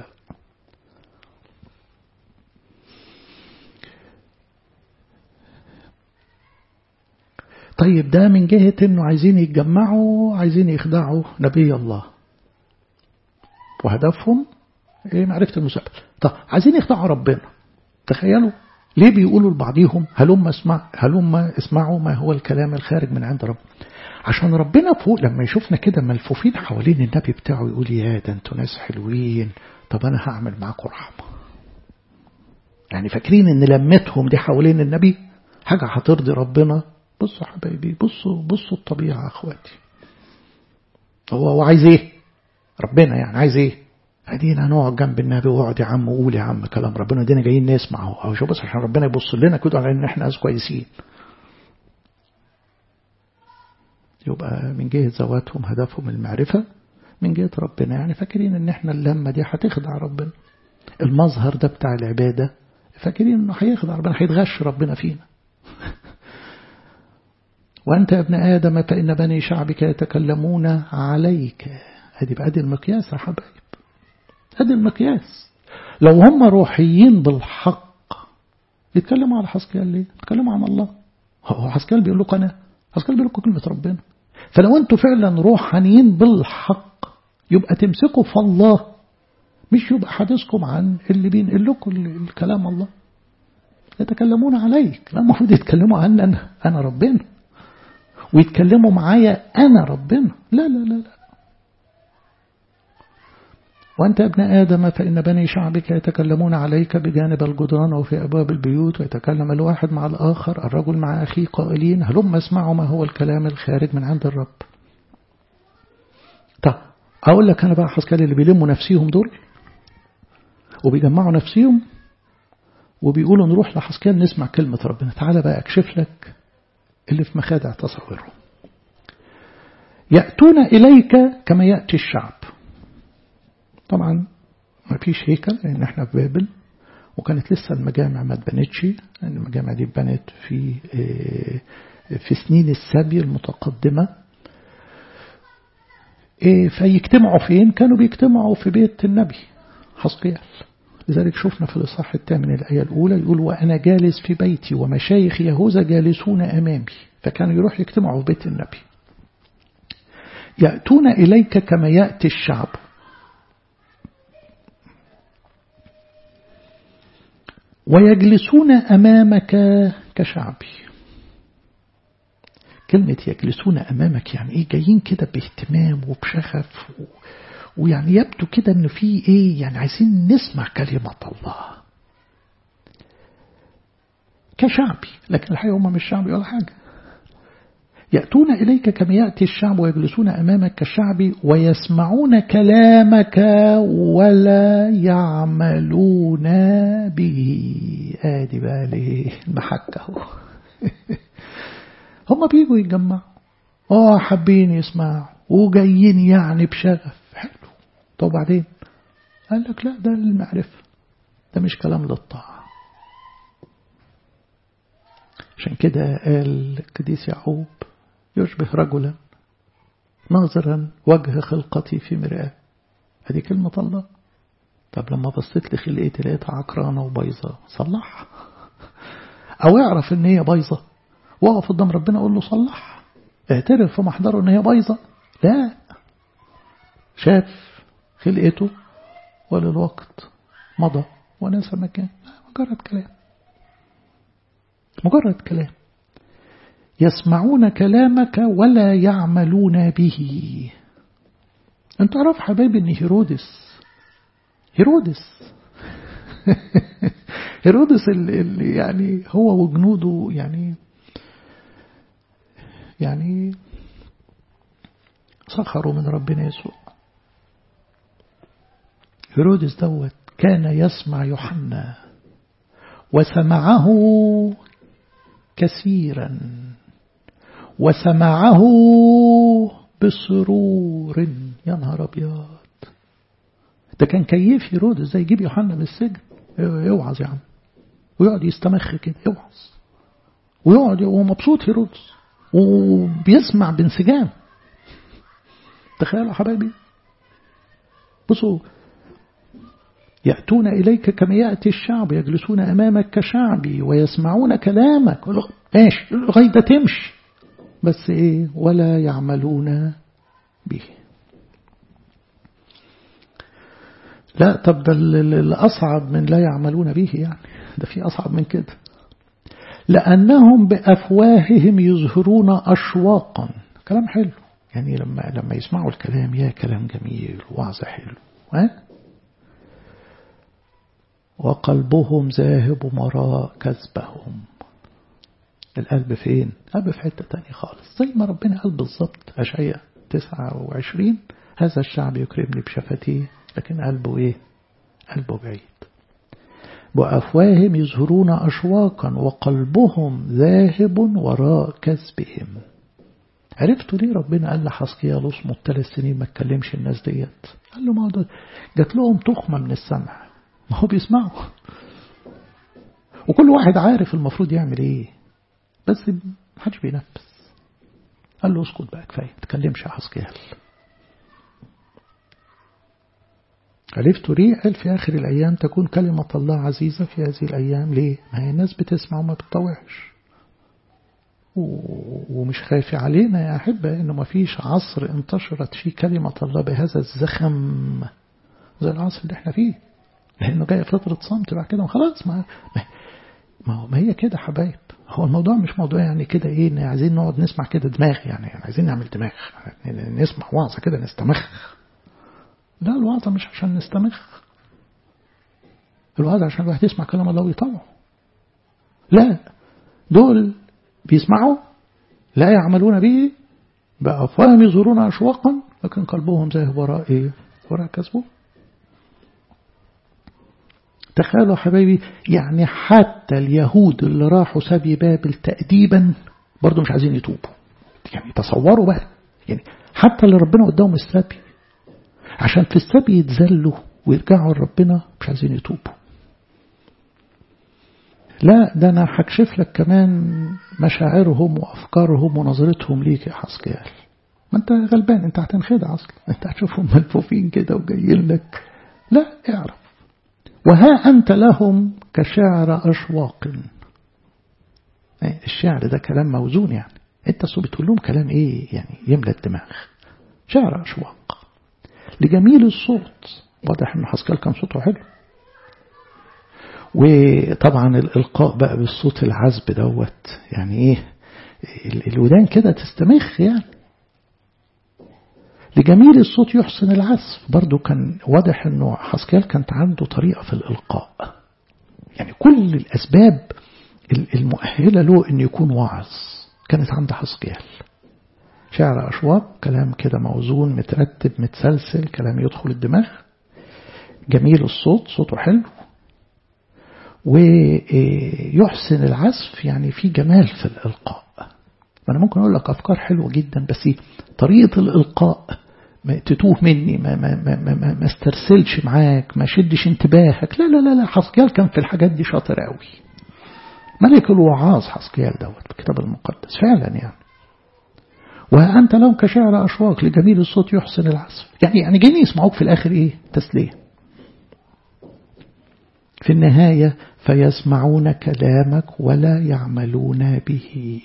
طيب ده من جهة انه عايزين يتجمعوا عايزين يخدعوا نبي الله وهدفهم ايه معرفة المستقبل طب عايزين يخدعوا ربنا تخيلوا ليه بيقولوا لبعضهم هلما اسمع هلما اسمعوا ما هو الكلام الخارج من عند رب عشان ربنا فوق لما يشوفنا كده ملفوفين حوالين النبي بتاعه يقول يا ده انتوا ناس حلوين طب انا هعمل معاكم رحمه يعني فاكرين ان لمتهم دي حوالين النبي حاجة هترضي ربنا بصوا حبايبي بصوا بصوا الطبيعة أخواتي هو هو عايز ايه ربنا يعني عايز ايه ادينا نقعد جنب النبي واقعد يا عم وقول يا عم كلام ربنا ادينا جايين نسمع اهو شو بس عشان ربنا يبص لنا كده على ان احنا ناس كويسين يبقى من جهة ذواتهم هدفهم المعرفة من جهة ربنا يعني فاكرين ان احنا اللمة دي هتخدع ربنا المظهر ده بتاع العبادة فاكرين انه هيخدع ربنا هيتغش ربنا فينا وأنت يا ابن آدم فإن بني شعبك يتكلمون عليك هذه بقى دي المقياس يا حبايب هذه المقياس لو هم روحيين بالحق يتكلموا على حسكيال ليه؟ يتكلموا عن الله هو حسكيال بيقول لكم أنا حسكيال بيقول لكم كلمة ربنا فلو أنتوا فعلا روحانيين بالحق يبقى تمسكوا في الله مش يبقى حديثكم عن اللي بينقل لكم الكلام الله يتكلمون عليك لا المفروض يتكلموا عن أنا أنا ربنا ويتكلموا معايا أنا ربنا لا لا لا لا وأنت ابن آدم فإن بني شعبك يتكلمون عليك بجانب الجدران وفي أبواب البيوت ويتكلم الواحد مع الآخر الرجل مع أخيه قائلين هلم اسمعوا ما هو الكلام الخارج من عند الرب طب أقول لك أنا بقى حسكال اللي بيلموا نفسيهم دول وبيجمعوا نفسيهم وبيقولوا نروح لحسكال نسمع كلمة ربنا تعالى بقى أكشف لك اللي في مخادع تصورهم يأتون إليك كما يأتي الشعب طبعا ما فيش هيكل لأن احنا في بابل وكانت لسه المجامع ما اتبنتش لأن المجامع دي اتبنت في في سنين السبي المتقدمة فيجتمعوا فين كانوا بيجتمعوا في بيت النبي حسقيال لذلك شفنا في الإصحاح الثامن الآية الأولى يقول وأنا جالس في بيتي ومشايخ يهوذا جالسون أمامي فكانوا يروح يجتمعوا في بيت النبي يأتون إليك كما يأتي الشعب ويجلسون أمامك كشعبي كلمة يجلسون أمامك يعني إيه جايين كده باهتمام وبشغف و... ويعني يبدو كده إنه في إيه يعني عايزين نسمع كلمة الله كشعبي لكن الحقيقة هم مش شعبي ولا حاجة يأتون إليك كما يأتي الشعب ويجلسون أمامك كالشعب ويسمعون كلامك ولا يعملون به آدي بقى ليه المحكة هم بيجوا يتجمعوا اه حابين يسمعوا وجايين يعني بشغف حلو طب بعدين قال لك لا ده المعرفة ده مش كلام للطاعة عشان كده قال القديس يعقوب يشبه رجلا ناظرا وجه خلقتي في مرآة هذه كلمة الله طب لما بصيت لخلقتي لقيتها عكرانة وبيضة صلحها أو يعرف إن هي بيضة وقف قدام ربنا أقول له صلحها اعترف في محضره إن هي بيضة لا شاف خلقته وللوقت مضى ونسى مكان مجرد كلام مجرد كلام يسمعون كلامك ولا يعملون به انت عارف حبايبي ان هيرودس هيرودس هيرودس اللي يعني هو وجنوده يعني يعني سخروا من ربنا يسوع هيرودس دوت كان يسمع يوحنا وسمعه كثيرا وسمعه بسرور يا نهار ابيض ده كان كيف هيرودس ازاي يجيب يوحنا من السجن يوعظ يا عم ويقعد يستمخ كده يوعظ ويقعد وهو مبسوط هيرودس وبيسمع بانسجام تخيلوا حبايبي بصوا يأتون إليك كما يأتي الشعب يجلسون أمامك كشعبي ويسمعون كلامك ماشي لغاية ده تمشي بس إيه ولا يعملون به لا طب ده الأصعب من لا يعملون به يعني ده في أصعب من كده لأنهم بأفواههم يظهرون أشواقا كلام حلو يعني لما لما يسمعوا الكلام يا كلام جميل وعظ حلو ها وقلبهم ذاهب وراء كذبهم القلب فين القلب في حتة تانية خالص زي ما ربنا قال بالظبط أشعياء 29 هذا الشعب يكرمني بشفتيه لكن قلبه ايه قلبه بعيد وأفواههم يظهرون أشواقا وقلبهم ذاهب وراء كذبهم عرفتوا ليه ربنا قال لحسقيال اصمت ثلاث سنين ما تكلمش الناس ديت قال له ما جات لهم تخمة من السمع ما هو بيسمعوا وكل واحد عارف المفروض يعمل ايه بس محدش بينفذ قال له اسكت بقى كفايه ما تكلمش يا حسقيال عرفتوا ليه قال في آخر الأيام تكون كلمة الله عزيزة في هذه الأيام ليه ما هي الناس بتسمع وما بتطوعش ومش خايف علينا يا أحبة إنه ما فيش عصر انتشرت فيه كلمة الله بهذا الزخم زي العصر اللي احنا فيه لأنه جاي فترة صمت بعد كده خلاص ما ما, ما هي كده حبايب هو الموضوع مش موضوع يعني كده ايه إن عايزين نقعد نسمع كده دماغ يعني, يعني عايزين نعمل دماغ نسمع وعظة كده نستمخ لا الوعظة مش عشان نستمخ الوعظة عشان الواحد يسمع كلام الله ويطوعه لا دول بيسمعوا لا يعملون به بأفواههم يزورون أشواقا لكن قلبهم ذاهب وراء إيه؟ وراء كسبه تخيلوا حبايبي يعني حتى اليهود اللي راحوا سبي بابل تأديبا برضه مش عايزين يتوبوا يعني تصوروا بقى يعني حتى اللي ربنا قدامهم السبي عشان في السبي يتذلوا ويرجعوا لربنا مش عايزين يتوبوا لا ده أنا هكشف لك كمان مشاعرهم وأفكارهم ونظرتهم ليك يا حسكيال ما أنت غلبان أنت هتنخدع أصلا أنت هتشوفهم ملفوفين كده وجايين لك لا اعرف وها أنت لهم كشعر أشواق الشعر ده كلام موزون يعني أنت سو بتقول لهم كلام إيه يعني يملى الدماغ شعر أشواق لجميل الصوت واضح ان حسكال كان صوته حلو وطبعا الإلقاء بقى بالصوت العذب دوت يعني ايه الودان كده تستمخ يعني لجميل الصوت يحسن العزف برضو كان واضح انه حسكال كانت عنده طريقة في الإلقاء يعني كل الأسباب المؤهلة له أن يكون واعظ كانت عند حسكال شعر أشواق كلام كده موزون مترتب متسلسل كلام يدخل الدماغ جميل الصوت صوته حلو ويحسن العزف يعني في جمال في الإلقاء أنا ممكن أقول لك أفكار حلوة جدا بس طريقة الإلقاء ما تتوه مني ما, ما, ما, ما, ما, ما استرسلش معاك ما شدش انتباهك لا لا لا لا حسكيال كان في الحاجات دي شاطر قوي ملك الوعاظ حسكيال دوت بالكتاب المقدس فعلا يعني وأنت لو كشعر أشواق لجميل الصوت يحسن العزف يعني يعني جايين يسمعوك في الآخر إيه تسلية في النهاية فيسمعون كلامك ولا يعملون به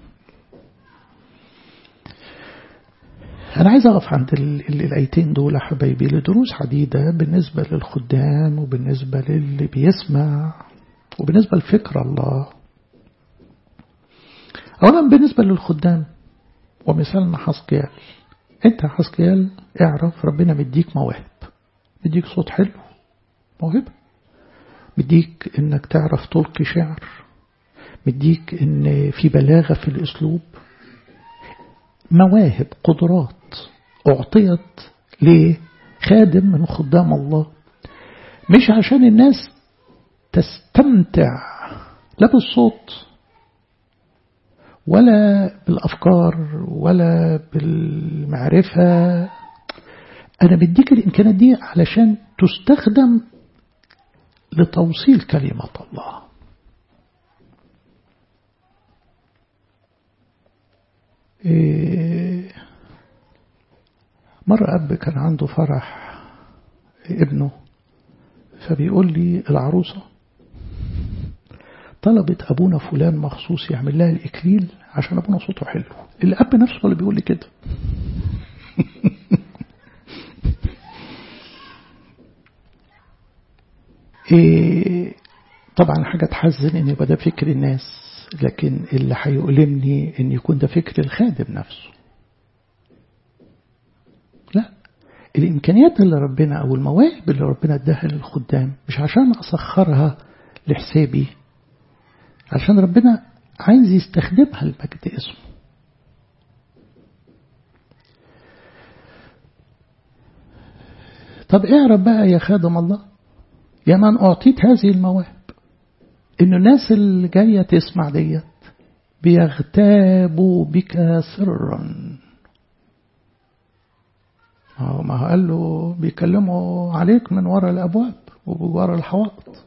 أنا عايز أقف عند الآيتين دول حبايبي لدروس عديدة بالنسبة للخدام وبالنسبة للي بيسمع وبالنسبة لفكر الله أولا بالنسبة للخدام ومثالنا حسقيال انت يا حسقيال اعرف ربنا مديك مواهب مديك صوت حلو موهبة مديك انك تعرف تلقي شعر مديك ان في بلاغة في الاسلوب مواهب قدرات اعطيت لخادم من خدام الله مش عشان الناس تستمتع لا بالصوت ولا بالأفكار ولا بالمعرفة أنا بديك الإمكانات دي علشان تستخدم لتوصيل كلمة الله مرة أب كان عنده فرح ابنه فبيقول لي العروسة طلبت أبونا فلان مخصوص يعمل لها الإكليل عشان أبونا صوته حلو الأب نفسه اللي بيقول لي كده إيه طبعا حاجة تحزن إن يبقى ده فكر الناس لكن اللي هيؤلمني إن يكون ده فكر الخادم نفسه لا الإمكانيات اللي ربنا أو المواهب اللي ربنا اداها للخدام مش عشان أسخرها لحسابي عشان ربنا عايز يستخدمها المجد اسمه طب اعرف بقى يا خادم الله يا من أعطيت هذه المواهب إن الناس اللي جاية تسمع ديت بيغتابوا بك سرا ما هو قال له بيكلموا عليك من وراء الأبواب وورا الحوائط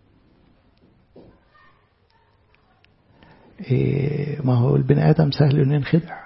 إيه ما هو البني آدم سهل أن ينخدع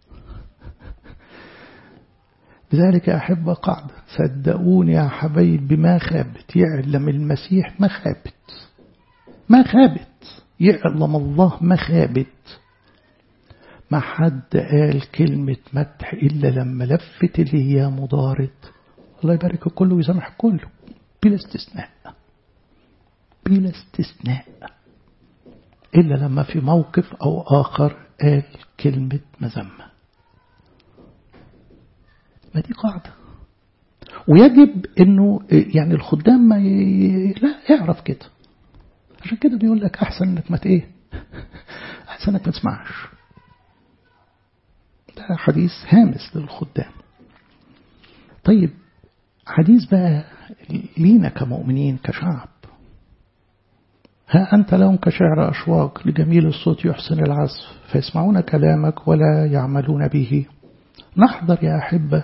لذلك يا أحب قاعدة صدقوني يا حبايب بما خابت يعلم المسيح ما خابت ما خابت يعلم الله ما خابت ما حد قال كلمة مدح إلا لما لفت اللي هي مضارة الله يبارك الكل ويسامح الكل بلا استثناء بلا استثناء إلا لما في موقف أو آخر قال كلمة مذمة ما دي قاعدة ويجب انه يعني الخدام ما ي... لا يعرف كده عشان كده بيقول لك احسن انك ما ايه احسن انك ما تسمعش ده حديث هامس للخدام طيب حديث بقى لينا كمؤمنين كشعب ها أنت لهم كشعر أشواق لجميل الصوت يحسن العزف فيسمعون كلامك ولا يعملون به نحضر يا أحبة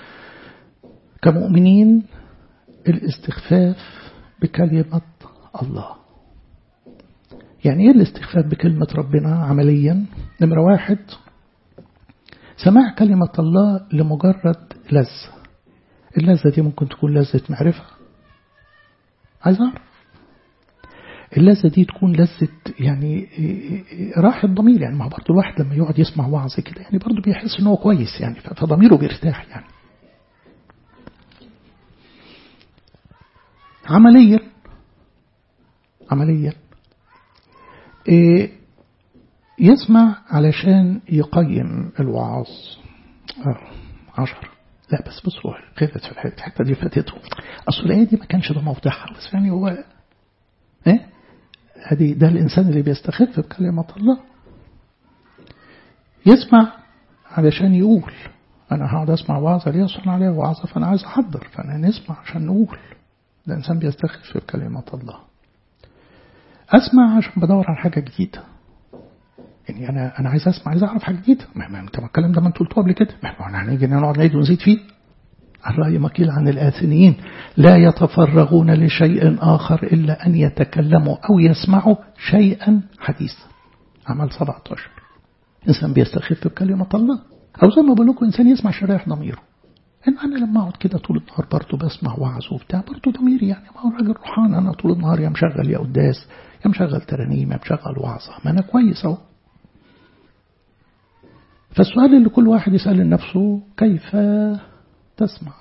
كمؤمنين الاستخفاف بكلمة الله يعني ايه الاستخفاف بكلمة ربنا عمليا نمرة واحد سماع كلمة الله لمجرد لذة اللذة دي ممكن تكون لذة معرفة عايز أعرف اللذة دي تكون لذة يعني راحة ضمير يعني ما برضه الواحد لما يقعد يسمع وعظ كده يعني برضه بيحس ان هو كويس يعني فضميره بيرتاح يعني عمليا عمليا إيه يسمع علشان يقيم الوعظ عشر لا بس بصوا خفت في الحتة دي فاتته أصل الآية دي ما كانش ده موضحها بس يعني هو إيه هذه ده الإنسان اللي بيستخف بكلمة الله يسمع علشان يقول أنا هقعد أسمع وعظة ليه أصلا عليها وعظة فأنا عايز أحضر فأنا نسمع عشان نقول ده إنسان بيستخف بكلمة الله أسمع عشان بدور على حاجة جديدة يعني أنا أنا عايز أسمع عايز أعرف حاجة جديدة ما ما أنت الكلام ده ما أنت قلته قبل كده ما احنا هنيجي نقعد نعيد ونزيد فيه الرأي مكيل عن الآثنيين لا يتفرغون لشيء آخر إلا أن يتكلموا أو يسمعوا شيئا حديثا عمل 17 إنسان بيستخف بكلمة الله أو زي ما بقول لكم إنسان يسمع شرايح ضميره إن أنا لما أقعد كده طول النهار برضه بسمع وعظ وبتاع برضه ضميري يعني ما هو راجل روحان أنا طول النهار يا مشغل يا قداس يا مشغل ترانيم يا مشغل وعظة ما أنا كويس أهو فالسؤال اللي كل واحد يسأل لنفسه كيف تسمع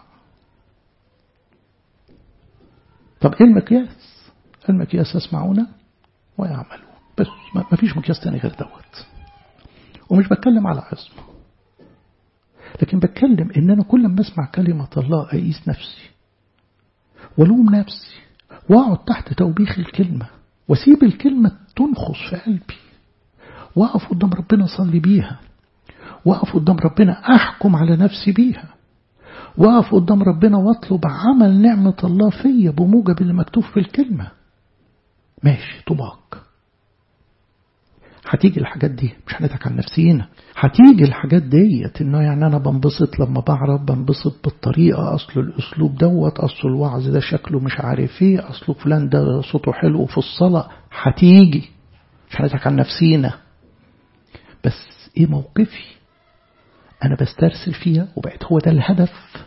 طب ايه المقياس المقياس يسمعون ويعملون بس ما فيش مقياس تاني غير دوت ومش بتكلم على عصمة لكن بتكلم ان انا كل ما اسمع كلمة الله اقيس نفسي ولوم نفسي واقعد تحت توبيخ الكلمة واسيب الكلمة تنخص في قلبي واقف قدام ربنا اصلي بيها واقف قدام ربنا احكم على نفسي بيها واقف قدام ربنا واطلب عمل نعمة الله فيا بموجب اللي مكتوب في الكلمة ماشي طباق هتيجي الحاجات دي مش هنضحك عن نفسينا هتيجي الحاجات ديت انه يعني انا بنبسط لما بعرف بنبسط بالطريقة اصل الاسلوب دوت اصل الوعظ ده شكله مش عارف ايه اصل فلان ده صوته حلو في الصلاة هتيجي مش هنضحك عن نفسينا بس ايه موقفي أنا بسترسل فيها وبقت هو ده الهدف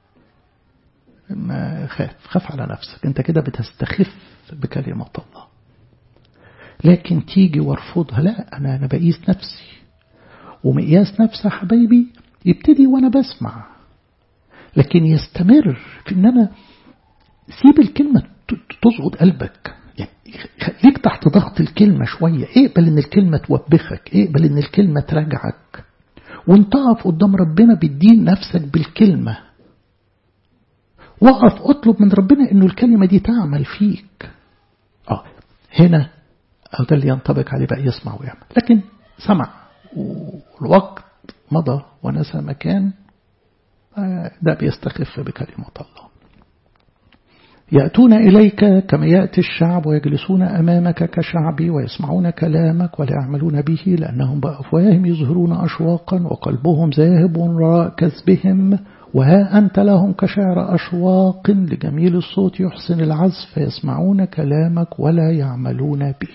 ما خاف خاف على نفسك أنت كده بتستخف بكلمة الله لكن تيجي وارفضها لا أنا أنا بقيس نفسي ومقياس نفسي حبايبي يبتدي وأنا بسمع لكن يستمر في أن أنا سيب الكلمة تزغد قلبك يعني خليك تحت ضغط الكلمة شوية اقبل ان الكلمة توبخك اقبل ان الكلمة تراجعك وانت اقف قدام ربنا بالدين نفسك بالكلمة وقف اطلب من ربنا انه الكلمة دي تعمل فيك اه هنا أو ده اللي ينطبق عليه بقى يسمع ويعمل لكن سمع والوقت مضى ونسى مكان ده بيستخف بكلمة الله يأتون إليك كما يأتي الشعب ويجلسون أمامك كشعبي ويسمعون كلامك ولا يعملون به لأنهم بأفواههم يظهرون أشواقا وقلبهم ذاهب وراء كذبهم وها أنت لهم كشعر أشواق لجميل الصوت يحسن العزف فيسمعون كلامك ولا يعملون به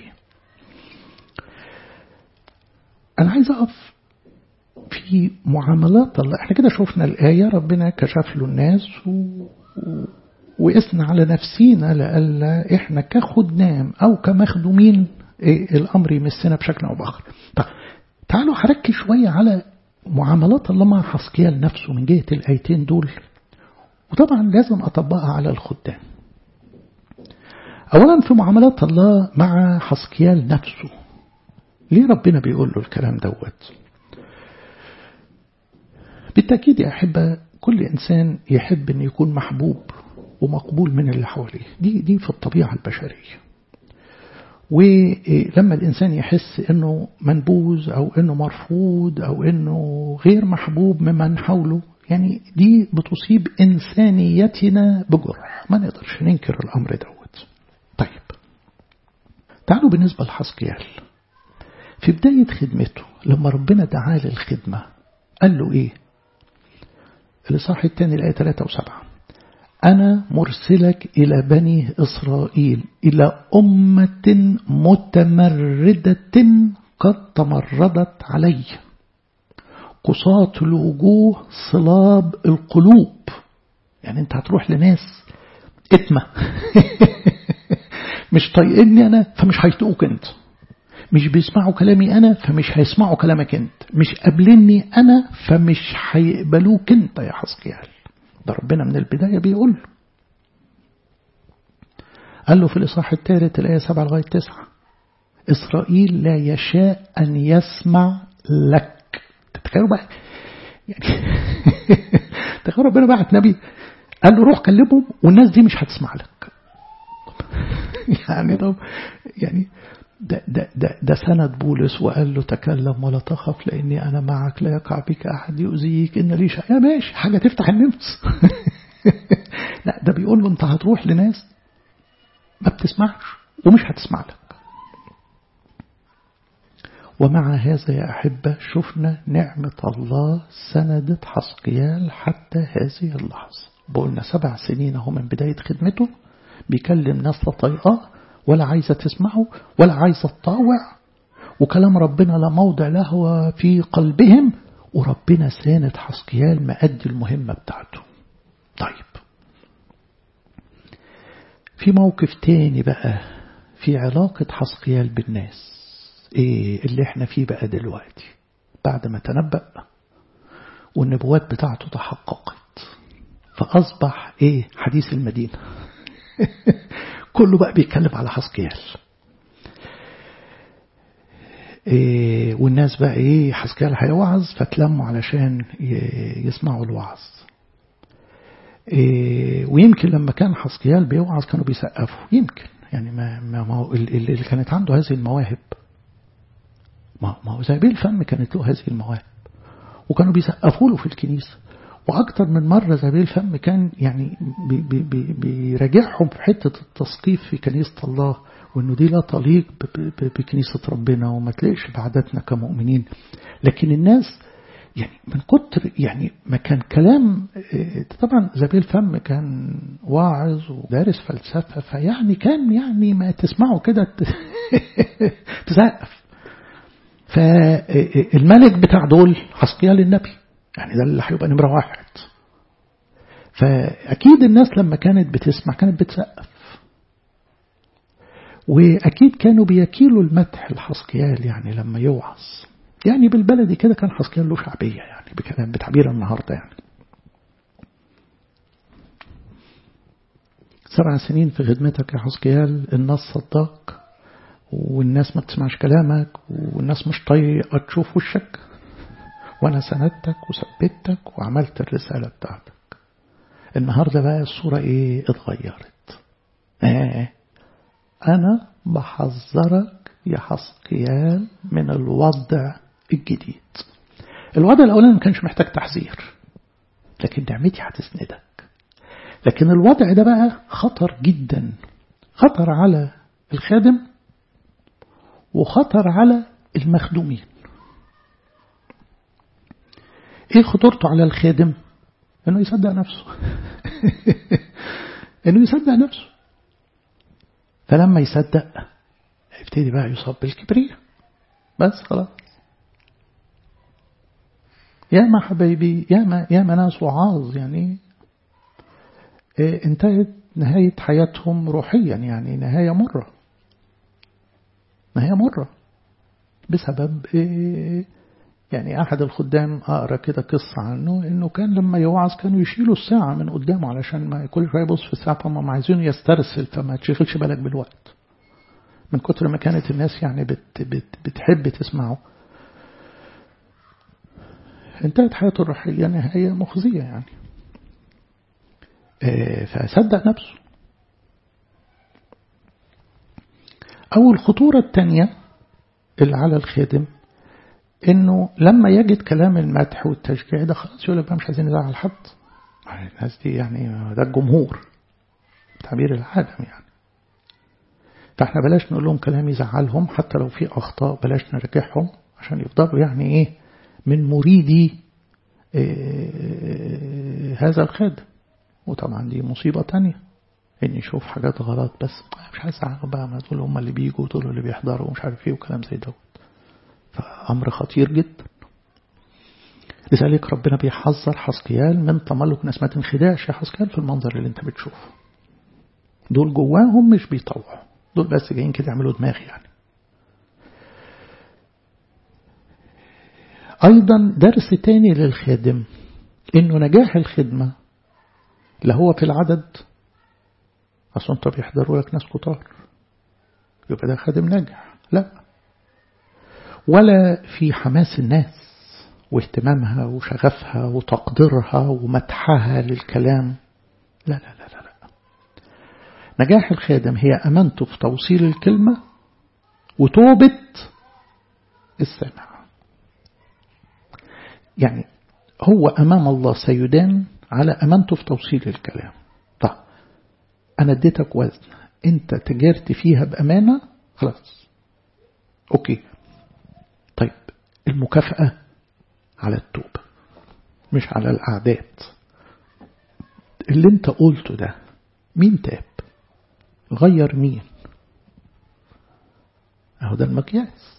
أنا عايز أقف في معاملات الله احنا كده شفنا الآية ربنا كشف له الناس و... و... وقسنا على نفسينا لألا احنا كخدام أو كمخدومين ايه الأمر يمسنا بشكل أو بآخر طيب تعالوا هركز شوية على معاملات الله مع حسكيال نفسه من جهة الآيتين دول وطبعا لازم أطبقها على الخدام أولا في معاملات الله مع حسكيال نفسه ليه ربنا بيقول له الكلام دوت بالتأكيد يا أحبة كل إنسان يحب أن يكون محبوب ومقبول من اللي حواليه دي, دي في الطبيعة البشرية ولما الإنسان يحس أنه منبوذ أو أنه مرفوض أو أنه غير محبوب ممن حوله يعني دي بتصيب إنسانيتنا بجرح ما نقدرش ننكر الأمر دوت طيب تعالوا بالنسبة لحسقيال في بداية خدمته لما ربنا دعاه للخدمة قال له إيه الإصحاح الثاني الآية 3 و7 أنا مرسلك إلى بني إسرائيل إلى أمة متمردة قد تمردت علي قصاة الوجوه صلاب القلوب يعني أنت هتروح لناس اتمة مش طايقني أنا فمش هيطيقوك أنت مش بيسمعوا كلامي أنا فمش هيسمعوا كلامك أنت مش قابلني أنا فمش هيقبلوك أنت يا حسقيال ده ربنا من البداية بيقول له قال له في الإصحاح الثالث الآية 7 لغاية 9 إسرائيل لا يشاء أن يسمع لك تتخيلوا بقى يعني تخيلوا ربنا بعت نبي قال له روح كلمهم والناس دي مش هتسمع لك يعني طب يعني ده, ده, ده, ده سند بولس وقال له تكلم ولا تخف لأني أنا معك لا يقع بك أحد يؤذيك إن لي شيء ماشي حاجة تفتح النفس لا ده بيقول له أنت هتروح لناس ما بتسمعش ومش هتسمع لك ومع هذا يا أحبة شفنا نعمة الله سندت حسقيال حتى هذه اللحظة بقولنا سبع سنين هو من بداية خدمته بيكلم ناس لا طايقاه ولا عايزة تسمعه ولا عايزة تطاوع وكلام ربنا لا موضع له في قلبهم وربنا ساند حسقيال مأدي المهمة بتاعته طيب في موقف تاني بقى في علاقة حسقيال بالناس ايه اللي احنا فيه بقى دلوقتي بعد ما تنبأ والنبوات بتاعته تحققت فأصبح ايه حديث المدينة كله بقى بيتكلم على حسقيال إيه والناس بقى ايه حسقيال هيوعظ فتلموا علشان يسمعوا الوعظ إيه ويمكن لما كان حسقيال بيوعظ كانوا بيسقفوا يمكن يعني ما ما هو اللي كانت عنده هذه المواهب ما ما هو زابيل الفم كانت له هذه المواهب وكانوا بيسقفوا له في الكنيسه وأكثر من مرة زابيل الفم كان يعني بي بي بي بيراجعهم في حتة التسقيف في كنيسة الله وإنه دي لا تليق بكنيسة ربنا وما تلاقيش بعاداتنا كمؤمنين لكن الناس يعني من كتر يعني ما كان كلام طبعا زابيل فم كان واعظ ودارس فلسفة فيعني كان يعني ما تسمعه كده تسقف فالملك بتاع دول حسقيال النبي يعني ده اللي هيبقى نمرة واحد فأكيد الناس لما كانت بتسمع كانت بتسقف وأكيد كانوا بيكيلوا المدح الحسقيال يعني لما يوعظ يعني بالبلدي كده كان حسقيال له شعبية يعني بكلام بتعبير النهاردة يعني سبع سنين في خدمتك يا حسقيال الناس صدق والناس ما بتسمعش كلامك والناس مش طايقة تشوف وشك وأنا سندتك وثبتك وعملت الرسالة بتاعتك النهاردة بقى الصورة إيه اتغيرت آه أنا بحذرك يا حسقيال من الوضع الجديد الوضع الأولاني ما كانش محتاج تحذير لكن نعمتي هتسندك لكن الوضع ده بقى خطر جدا خطر على الخادم وخطر على المخدومين ايه خطورته على الخادم انه يصدق نفسه انه يصدق نفسه فلما يصدق يبتدي بقى يصاب بالكبرياء بس خلاص يا ما حبايبي يا ما يا ما ناس وعاظ يعني إيه انتهت نهاية حياتهم روحيا يعني نهاية مرة نهاية مرة بسبب إيه يعني أحد الخدام أقرأ كده قصة عنه إنه كان لما يوعظ كانوا يشيلوا الساعة من قدامه علشان ما كل شوية يبص في الساعة فهم عايزينه يسترسل فما تشغلش بالك بالوقت من كتر ما كانت الناس يعني بت بت بتحب تسمعه انتهت حياته الروحية نهاية مخزية يعني فصدق نفسه أو الخطورة الثانية اللي على الخادم إنه لما يجد كلام المدح والتشجيع ده خلاص يقول لك بقى مش عايزين نزعل حد الناس دي يعني ده الجمهور تعبير العالم يعني فاحنا بلاش نقول لهم كلام يزعلهم حتى لو في أخطاء بلاش نرجعهم عشان يفضلوا يعني إيه من مريدي إيه هذا الخادم وطبعا دي مصيبة تانية إن يشوف حاجات غلط بس مش عايز بقى ما دول هم اللي بيجوا دول اللي بيحضروا ومش عارف ايه وكلام زي دوت فأمر خطير جدا لذلك ربنا بيحذر حسقيال من تملك ناس ما تنخدعش يا حسقيال في المنظر اللي انت بتشوفه دول جواهم مش بيطوعوا دول بس جايين كده يعملوا دماغ يعني أيضا درس تاني للخادم إنه نجاح الخدمة لا هو في العدد أصلا أنت بيحضروا لك ناس كتار يبقى ده خادم ناجح لا ولا في حماس الناس واهتمامها وشغفها وتقديرها ومدحها للكلام لا لا لا لا لا نجاح الخادم هي أمانته في توصيل الكلمة وتوبة السامع يعني هو أمام الله سيدان على أمانته في توصيل الكلام طيب أنا اديتك وزن أنت تجرت فيها بأمانة خلاص أوكي طيب المكافأة على التوبة مش على الأعداد اللي انت قلته ده مين تاب غير مين اهو ده المقياس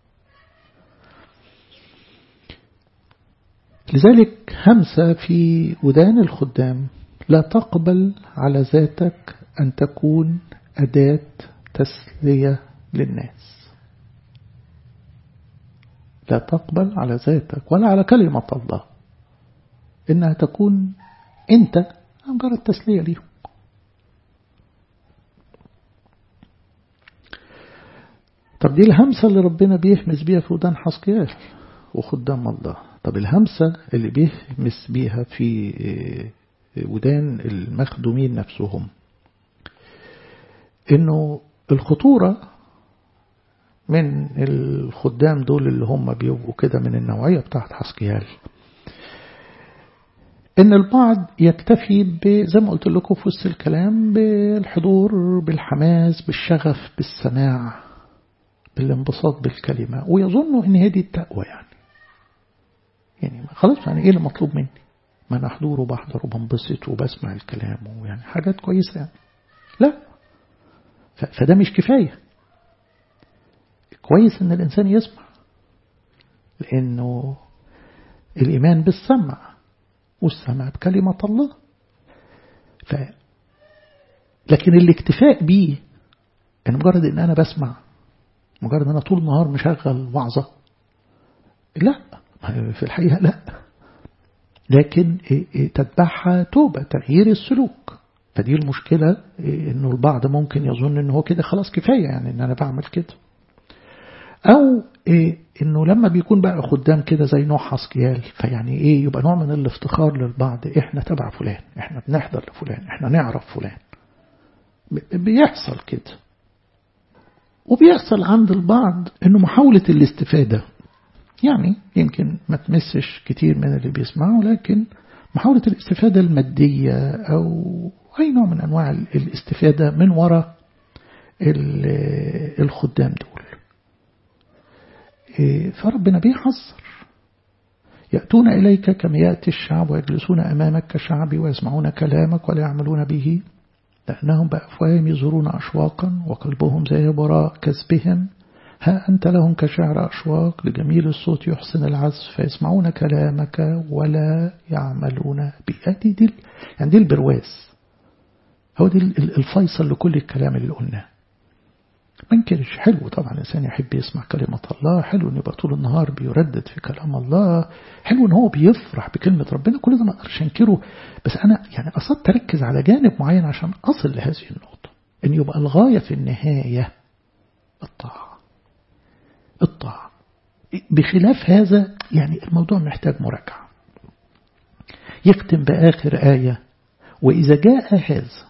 لذلك همسة في ودان الخدام لا تقبل على ذاتك أن تكون أداة تسلية للناس لا تقبل على ذاتك ولا على كلمة الله إنها تكون أنت مجرد تسلية ليهم طب دي الهمسة اللي ربنا بيهمس بيها في ودان حسقيال وخدام الله طب الهمسة اللي بيهمس بيها في ودان المخدومين نفسهم انه الخطورة من الخدام دول اللي هم بيبقوا كده من النوعية بتاعت حسقيال ان البعض يكتفي زي ما قلت لكم في وسط الكلام بالحضور بالحماس بالشغف بالسماع بالانبساط بالكلمة ويظنوا ان هي دي التقوى يعني يعني خلاص يعني ايه اللي مطلوب مني ما انا احضر وبحضر وبنبسط وبسمع الكلام ويعني حاجات كويسة يعني لا فده مش كفاية كويس ان الانسان يسمع لانه الايمان بالسمع والسمع بكلمة الله ف لكن الاكتفاء بيه ان مجرد ان انا بسمع مجرد ان انا طول النهار مشغل وعظة لا في الحقيقة لا لكن تتبعها توبة تغيير السلوك فدي المشكلة انه البعض ممكن يظن انه هو كده خلاص كفاية يعني ان انا بعمل كده او انه لما بيكون بقى خدام كده زي نوع حسكيال فيعني ايه يبقى نوع من الافتخار للبعض احنا تبع فلان احنا بنحضر لفلان احنا نعرف فلان بيحصل كده وبيحصل عند البعض انه محاولة الاستفادة يعني يمكن ما تمسش كتير من اللي بيسمعوا لكن محاولة الاستفادة المادية أو أي نوع من أنواع الاستفادة من وراء الخدام دول فربنا بيحذر يأتون إليك كما يأتي الشعب ويجلسون أمامك كشعب ويسمعون كلامك ولا يعملون به لأنهم بأفواههم يزورون أشواقا وقلبهم زي وراء كسبهم ها أنت لهم كشعر أشواق لجميل الصوت يحسن العزف فيسمعون كلامك ولا يعملون به دي, دي يعني دي البرواز هو دي الفيصل لكل الكلام اللي قلناه ما انكرش حلو طبعا الإنسان يحب يسمع كلمة الله حلو أن يبقى طول النهار بيردد في كلام الله حلو أن هو بيفرح بكلمة ربنا كل ده ما أقدرش أنكره بس أنا يعني قصدت أركز على جانب معين عشان أصل لهذه النقطة أن يبقى الغاية في النهاية الطاعة الطاعة بخلاف هذا يعني الموضوع محتاج مراجعة يختم بآخر آية وإذا جاء هذا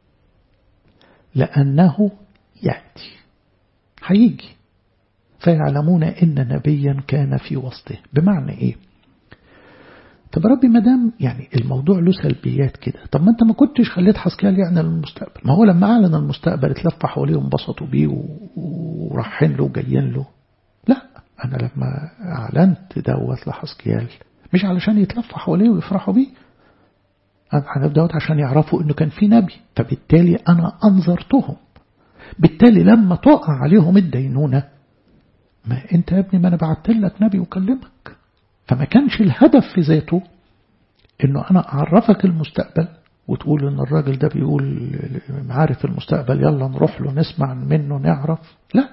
لأنه يأتي هيجي فيعلمون إن نبيا كان في وسطه بمعنى إيه طب ربي مدام يعني الموضوع له سلبيات كده طب ما انت ما كنتش خليت حسكيال يعلن المستقبل ما هو لما اعلن المستقبل اتلف حواليه وانبسطوا بيه ورايحين له وجايين له لا انا لما اعلنت دوت لحسكيال مش علشان يتلفوا حواليه ويفرحوا بيه انا دوت عشان يعرفوا انه كان في نبي فبالتالي انا انظرتهم بالتالي لما تقع عليهم الدينونة ما انت يا ابني ما انا بعت لك نبي وكلمك فما كانش الهدف في ذاته انه انا اعرفك المستقبل وتقول ان الراجل ده بيقول عارف المستقبل يلا نروح له نسمع منه نعرف لا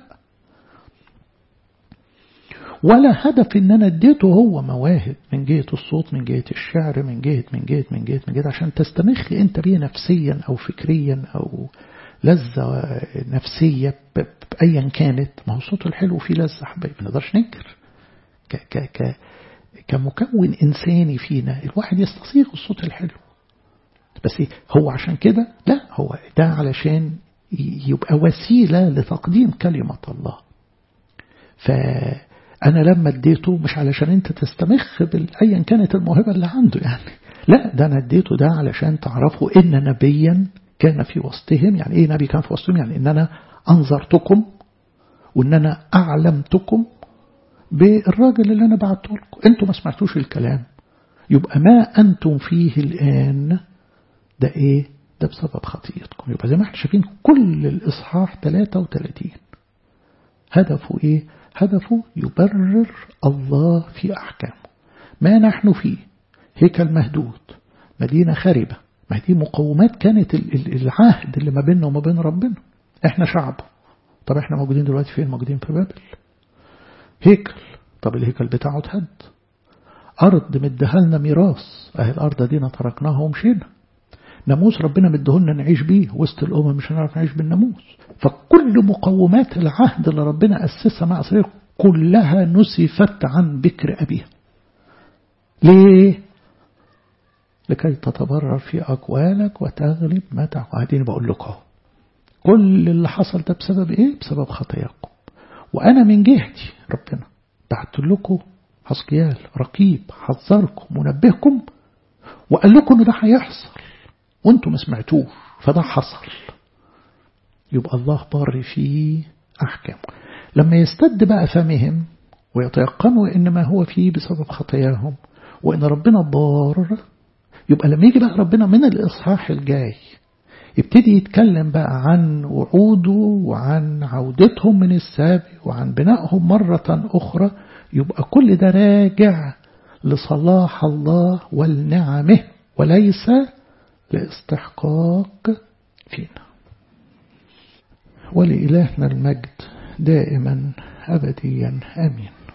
ولا هدف ان انا اديته هو مواهب من جهة الصوت من جهة الشعر من جهة من جهة من جهة من جهة عشان تستمخ انت بيه نفسيا او فكريا او لذة نفسية بأيا كانت ما هو الصوت الحلو فيه لذة حبايبي ما نقدرش ننكر ك ك ك كمكون إنساني فينا الواحد يستصيغ الصوت الحلو بس هو عشان كده لا هو ده علشان يبقى وسيلة لتقديم كلمة الله فأنا لما اديته مش علشان انت تستمخ بأيا كانت الموهبة اللي عنده يعني لا ده أنا اديته ده علشان تعرفوا إن نبيا كان في وسطهم يعني ايه نبي كان في وسطهم يعني ان انا انظرتكم وان انا اعلمتكم بالراجل اللي انا بعته لكم انتم ما سمعتوش الكلام يبقى ما انتم فيه الان ده ايه ده بسبب خطيئتكم يبقى زي ما احنا شايفين كل الاصحاح 33 هدفه ايه هدفه يبرر الله في احكامه ما نحن فيه هيكل مهدود مدينة خربة ما دي مقومات كانت العهد اللي ما بيننا وما بين ربنا احنا شعب طب احنا موجودين دلوقتي فين موجودين في بابل هيكل طب الهيكل بتاعه اتهد أرض مديها لنا ميراث أهي الأرض دينا تركناها ومشينا ناموس ربنا مديهولنا نعيش بيه وسط الأمم مش هنعرف نعيش بالناموس فكل مقومات العهد اللي ربنا أسسها مع إسرائيل كلها نسفت عن بكر أبيها ليه؟ لكي تتبرر في أقوالك وتغلب ما تعهدين بقول لكم كل اللي حصل ده بسبب إيه؟ بسبب خطاياكم وأنا من جهتي ربنا بعت لكم حسكيال رقيب حذركم منبهكم وقال لكم إن ده هيحصل وانتم ما سمعتوش فده حصل يبقى الله بار في أحكامه لما يستد بقى فمهم ويتيقنوا إن ما هو فيه بسبب خطاياهم وإن ربنا بار يبقى لما يجي بقى ربنا من الإصحاح الجاي يبتدي يتكلم بقى عن وعوده وعن عودتهم من السابق وعن بنائهم مرة أخرى يبقى كل ده راجع لصلاح الله والنعمه وليس لاستحقاق فينا ولإلهنا المجد دائما أبديا آمين